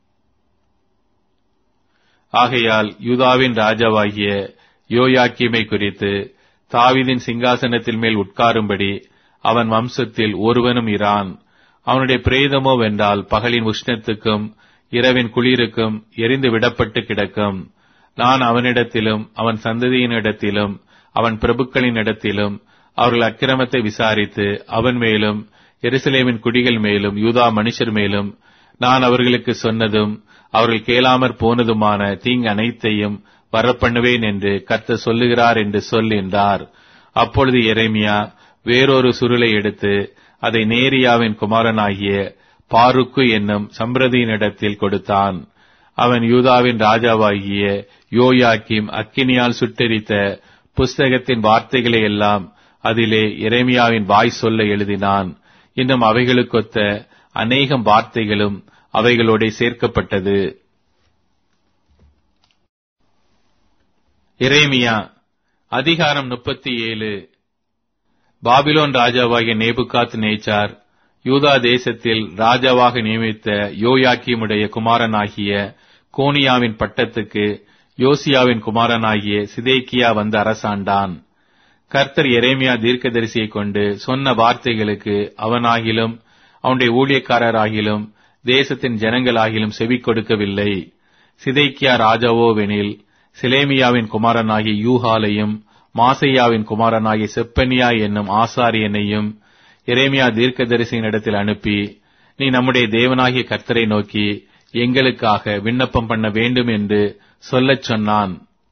ஆகையால் யூதாவின் ராஜாவாகிய யோயாக்கிமை குறித்து தாவிதின் சிங்காசனத்தில் மேல் உட்காரும்படி அவன் வம்சத்தில் ஒருவனும் இரான் அவனுடைய பிரேதமோ வென்றால் பகலின் உஷ்ணத்துக்கும் இரவின் குளிருக்கும் எரிந்து விடப்பட்டு கிடக்கும் நான் அவனிடத்திலும் அவன் சந்ததியினிடத்திலும் அவன் பிரபுக்களின் இடத்திலும் அவர்கள் அக்கிரமத்தை விசாரித்து அவன் மேலும் எருசலேமின் குடிகள் மேலும் யூதா மனுஷர் மேலும் நான் அவர்களுக்கு சொன்னதும் அவர்கள் கேளாமற் போனதுமான தீங்கு அனைத்தையும் வரப்பண்ணுவேன் என்று கர்த்தர் சொல்லுகிறார் என்று சொல் என்றார் அப்பொழுது எரேமியா வேறொரு சுருளை எடுத்து அதை நேரியாவின் குமாரனாகிய பாருக்கு என்னும் சம்பிரதியினிடத்தில் கொடுத்தான் அவன் யூதாவின் ராஜாவாகிய யோயாக்கிம் அக்கினியால் சுட்டெரித்த புஸ்தகத்தின் வார்த்தைகளை எல்லாம் அதிலே எரேமியாவின் வாய் சொல்ல எழுதினான் இன்னும் அவைகளுக்கொத்த அநேகம் வார்த்தைகளும் அவைகளோட சேர்க்கப்பட்டது எரேமியா அதிகாரம் முப்பத்தி ஏழு பாபிலோன் ராஜாவாகிய நேபுகாத் நேச்சார் யூதா தேசத்தில் ராஜாவாக நியமித்த யோயாக்கியமுடைய குமாரனாகிய கோனியாவின் பட்டத்துக்கு யோசியாவின் குமாரனாகிய சிதேக்கியா வந்து அரசாண்டான் கர்த்தர் எரேமியா தீர்க்கதரிசியை கொண்டு சொன்ன வார்த்தைகளுக்கு அவனாகிலும் அவனுடைய ஊழியக்காரராகிலும் தேசத்தின் ஜனங்களாகிலும் செவி கொடுக்கவில்லை சிதைக்கியா ராஜாவோவெனில் சிலேமியாவின் குமாரனாகிய யூஹாலையும் மாசையாவின் குமாரனாகிய செப்பனியா என்னும் ஆசாரியனையும் எரேமியா தீர்க்கதரிசியின் இடத்தில் அனுப்பி நீ நம்முடைய தேவனாகிய கர்த்தரை நோக்கி எங்களுக்காக விண்ணப்பம் பண்ண வேண்டும் என்று சொல்லச் சொன்னான்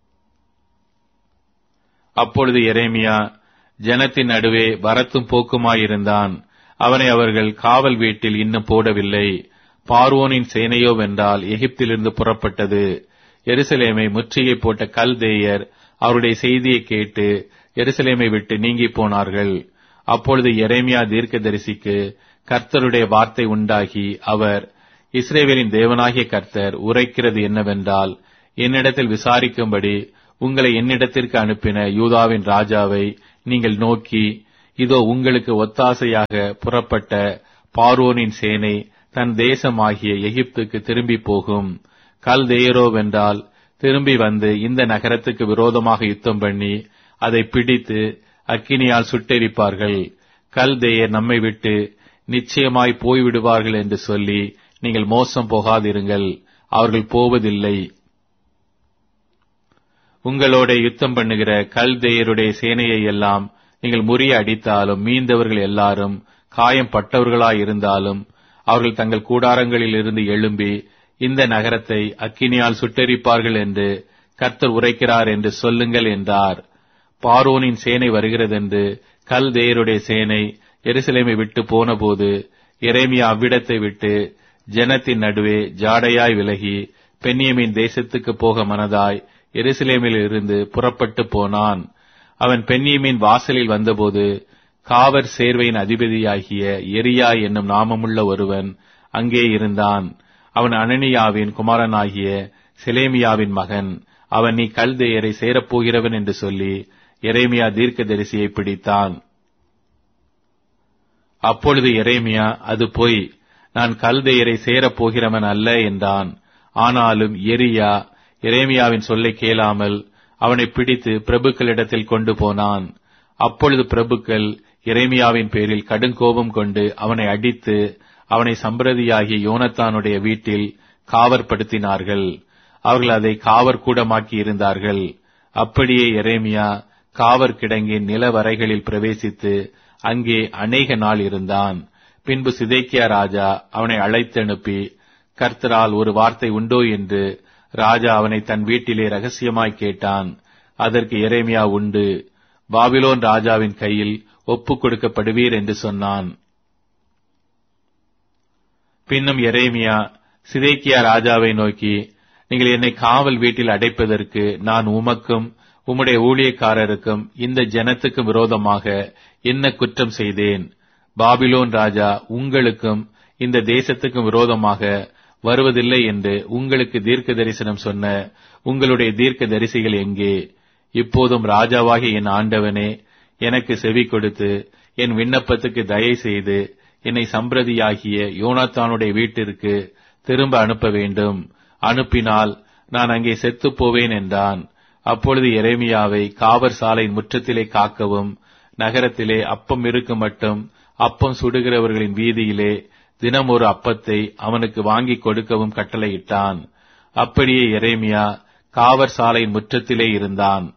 அப்பொழுது எரேமியா ஜனத்தின் நடுவே வரத்தும் போக்குமாயிருந்தான் அவனை அவர்கள் காவல் வீட்டில் இன்னும் போடவில்லை பார்வோனின் சேனையோ வென்றால் எகிப்திலிருந்து புறப்பட்டது எருசலேமை முற்றுகை போட்ட கல்தேயர் அவருடைய செய்தியை கேட்டு எருசலேமை விட்டு நீங்கி போனார்கள் அப்பொழுது எரேமியா தீர்க்கதரிசிக்கு கர்த்தருடைய வார்த்தை உண்டாகி அவர் இஸ்ரேவேலின் தேவனாகிய கர்த்தர் உரைக்கிறது என்னவென்றால் என்னிடத்தில் விசாரிக்கும்படி உங்களை என்னிடத்திற்கு அனுப்பின யூதாவின் ராஜாவை நீங்கள் நோக்கி இதோ உங்களுக்கு ஒத்தாசையாக புறப்பட்ட பார்வோனின் சேனை தன் தேசமாகிய எகிப்துக்கு திரும்பி போகும் கல்தேயரோவென்றால் திரும்பி வந்து இந்த நகரத்துக்கு விரோதமாக யுத்தம் பண்ணி அதை பிடித்து அக்கினியால் சுட்டெரிப்பார்கள் கல்தேயர் நம்மை விட்டு நிச்சயமாய் போய்விடுவார்கள் என்று சொல்லி நீங்கள் மோசம் போகாதிருங்கள் அவர்கள் போவதில்லை உங்களோட யுத்தம் பண்ணுகிற கல்தேயருடைய சேனையை எல்லாம் நீங்கள் முறிய அடித்தாலும் மீந்தவர்கள் எல்லாரும் காயம் பட்டவர்களாய் இருந்தாலும் அவர்கள் தங்கள் கூடாரங்களில் இருந்து எழும்பி இந்த நகரத்தை அக்கினியால் சுட்டெரிப்பார்கள் என்று கர்த்தர் உரைக்கிறார் என்று சொல்லுங்கள் என்றார் பார்வோனின் சேனை வருகிறதென்று கல்தேயருடைய சேனை எருசலேமை விட்டு போனபோது எரேமியா அவ்விடத்தை விட்டு ஜனத்தின் நடுவே ஜாடையாய் விலகி பென்னியமின் தேசத்துக்கு போக மனதாய் எருசலேமில் இருந்து புறப்பட்டு போனான் அவன் பென்னியமின் வாசலில் வந்தபோது காவர் சேர்வையின் அதிபதியாகிய எரியா என்னும் நாமமுள்ள ஒருவன் அங்கே இருந்தான் அவன் அனனியாவின் குமாரனாகிய செலேமியாவின் மகன் அவன் நீ கல்தேயரை சேரப்போகிறவன் என்று சொல்லி எரேமியா தீர்க்கதரிசியை பிடித்தான் அப்பொழுது எரேமியா அது பொய் நான் கல்தேயரை சேரப்போகிறவன் அல்ல என்றான் ஆனாலும் எரியா எரேமியாவின் சொல்லை கேளாமல் அவனை பிடித்து பிரபுக்களிடத்தில் கொண்டு போனான் அப்பொழுது பிரபுக்கள் எரேமியாவின் பேரில் கடுங்கோபம் கொண்டு அவனை அடித்து அவனை சம்பிரதியாகிய யோனத்தானுடைய வீட்டில் காவற்படுத்தினார்கள் அவர்கள் அதை காவற்கூடமாக்கி இருந்தார்கள் அப்படியே எரேமியா காவற் கிடங்கின் நிலவரைகளில் பிரவேசித்து அங்கே அநேக நாள் இருந்தான் பின்பு சிதைக்கியா ராஜா அவனை அழைத்தனுப்பி கர்த்தரால் ஒரு வார்த்தை உண்டோ என்று ராஜா அவனை தன் வீட்டிலே ரகசியமாய் கேட்டான் அதற்கு எரேமியா உண்டு பாபிலோன் ராஜாவின் கையில் ஒப்புக் கொடுக்கப்படுவீர் என்று சொன்னான் பின்னும் எரேமியா சிதேக்கியா ராஜாவை நோக்கி நீங்கள் என்னை காவல் வீட்டில் அடைப்பதற்கு நான் உமக்கும் உம்முடைய ஊழியக்காரருக்கும் இந்த ஜனத்துக்கு விரோதமாக என்ன குற்றம் செய்தேன் பாபிலோன் ராஜா உங்களுக்கும் இந்த தேசத்துக்கும் விரோதமாக வருவதில்லை என்று உங்களுக்கு தீர்க்க தரிசனம் சொன்ன உங்களுடைய தீர்க்க தரிசிகள் எங்கே இப்போதும் ராஜாவாகிய என் ஆண்டவனே எனக்கு செவி கொடுத்து என் விண்ணப்பத்துக்கு தயை செய்து என்னை சம்பிரதியாகிய யோனாத்தானுடைய வீட்டிற்கு திரும்ப அனுப்ப வேண்டும் அனுப்பினால் நான் அங்கே செத்துப் போவேன் என்றான் அப்பொழுது எரேமியாவை காவற் சாலையின் முற்றத்திலே காக்கவும் நகரத்திலே அப்பம் இருக்கும் மட்டும் அப்பம் சுடுகிறவர்களின் வீதியிலே தினம் ஒரு அப்பத்தை அவனுக்கு வாங்கிக் கொடுக்கவும் கட்டளையிட்டான் அப்படியே எரேமியா காவற் சாலையின் முற்றத்திலே இருந்தான்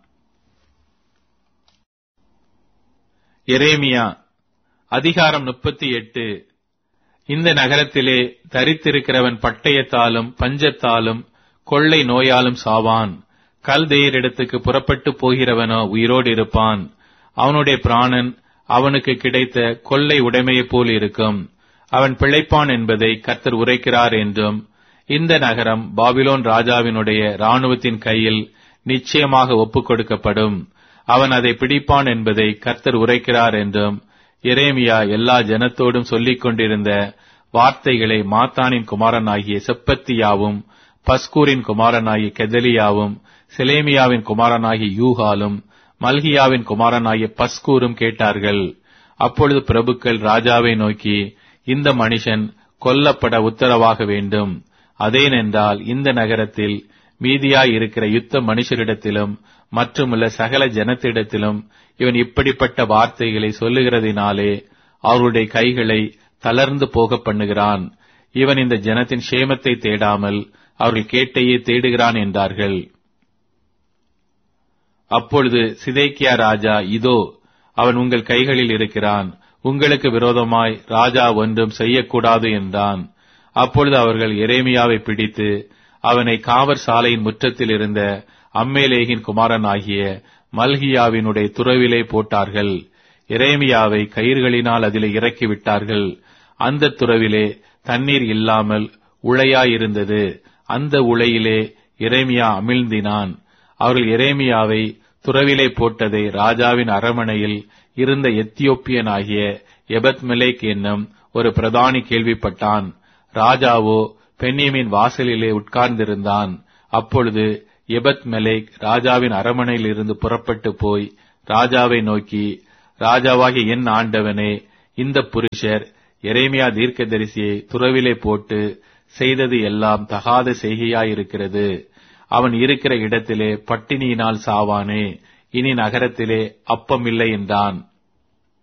எரேமியா அதிகாரம் முப்பத்தி எட்டு இந்த நகரத்திலே தரித்திருக்கிறவன் பட்டயத்தாலும் பஞ்சத்தாலும் கொள்ளை நோயாலும் சாவான் கல்தேயரிடத்துக்கு புறப்பட்டு போகிறவனோ உயிரோடு இருப்பான் அவனுடைய பிராணன் அவனுக்கு கிடைத்த கொள்ளை உடைமையைப் போல் இருக்கும் அவன் பிழைப்பான் என்பதை கர்த்தர் உரைக்கிறார் என்றும் இந்த நகரம் பாபிலோன் ராஜாவினுடைய இராணுவத்தின் கையில் நிச்சயமாக ஒப்புக் கொடுக்கப்படும் அவன் அதை பிடிப்பான் என்பதை கர்த்தர் உரைக்கிறார் என்றும் எரேமியா எல்லா ஜனத்தோடும் சொல்லிக் கொண்டிருந்த வார்த்தைகளை மாத்தானின் குமாரனாகிய செப்பத்தியாவும் பஸ்கூரின் குமாரனாகிய கெதலியாவும் செலேமியாவின் குமாரனாகிய யூகாலும் மல்கியாவின் குமாரனாகிய பஸ்கூரும் கேட்டார்கள் அப்பொழுது பிரபுக்கள் ராஜாவை நோக்கி இந்த மனுஷன் கொல்லப்பட உத்தரவாக வேண்டும் அதேனென்றால் இந்த நகரத்தில் மீதியாய் இருக்கிற யுத்த மனுஷரிடத்திலும் மற்றுமுள்ள சகல ஜனத்திடத்திலும் இவன் இப்படிப்பட்ட வார்த்தைகளை சொல்லுகிறதினாலே அவருடைய கைகளை தளர்ந்து போக பண்ணுகிறான் இவன் இந்த ஜனத்தின் சேமத்தை தேடாமல் அவர்கள் கேட்டையே தேடுகிறான் என்றார்கள் அப்பொழுது சிதேக்கியா ராஜா இதோ அவன் உங்கள் கைகளில் இருக்கிறான் உங்களுக்கு விரோதமாய் ராஜா ஒன்றும் செய்யக்கூடாது என்றான் அப்பொழுது அவர்கள் எரேமியாவை பிடித்து அவனை காவற் சாலையின் முற்றத்தில் இருந்த அம்மேலேகின் குமாரனாகிய மல்கியாவினுடைய துறவிலே போட்டார்கள் எரேமியாவை கயிறுகளினால் அதிலே இறக்கி விட்டார்கள் அந்த துறவிலே தண்ணீர் இல்லாமல் உளையாயிருந்தது அந்த உளையிலே எரேமியா அமிழ்ந்தினான் அவர்கள் எரேமியாவை துறவிலே போட்டதை ராஜாவின் அரமனையில் இருந்த எத்தியோப்பியனாகிய எபத்மெலேக் என்னும் ஒரு பிரதானி கேள்விப்பட்டான் ராஜாவோ பெண்ணியமின் வாசலிலே உட்கார்ந்திருந்தான் அப்பொழுது எபத் மெலேக் ராஜாவின் அரமனையில் இருந்து புறப்பட்டு போய் ராஜாவை நோக்கி ராஜாவாகிய என் ஆண்டவனே இந்த புருஷர் எரேமியா தீர்க்கதரிசியை துறவிலே போட்டு செய்தது எல்லாம் தகாத செய்கையாயிருக்கிறது அவன் இருக்கிற இடத்திலே பட்டினியினால் சாவானே இனி நகரத்திலே அப்பம் இல்லை என்றான்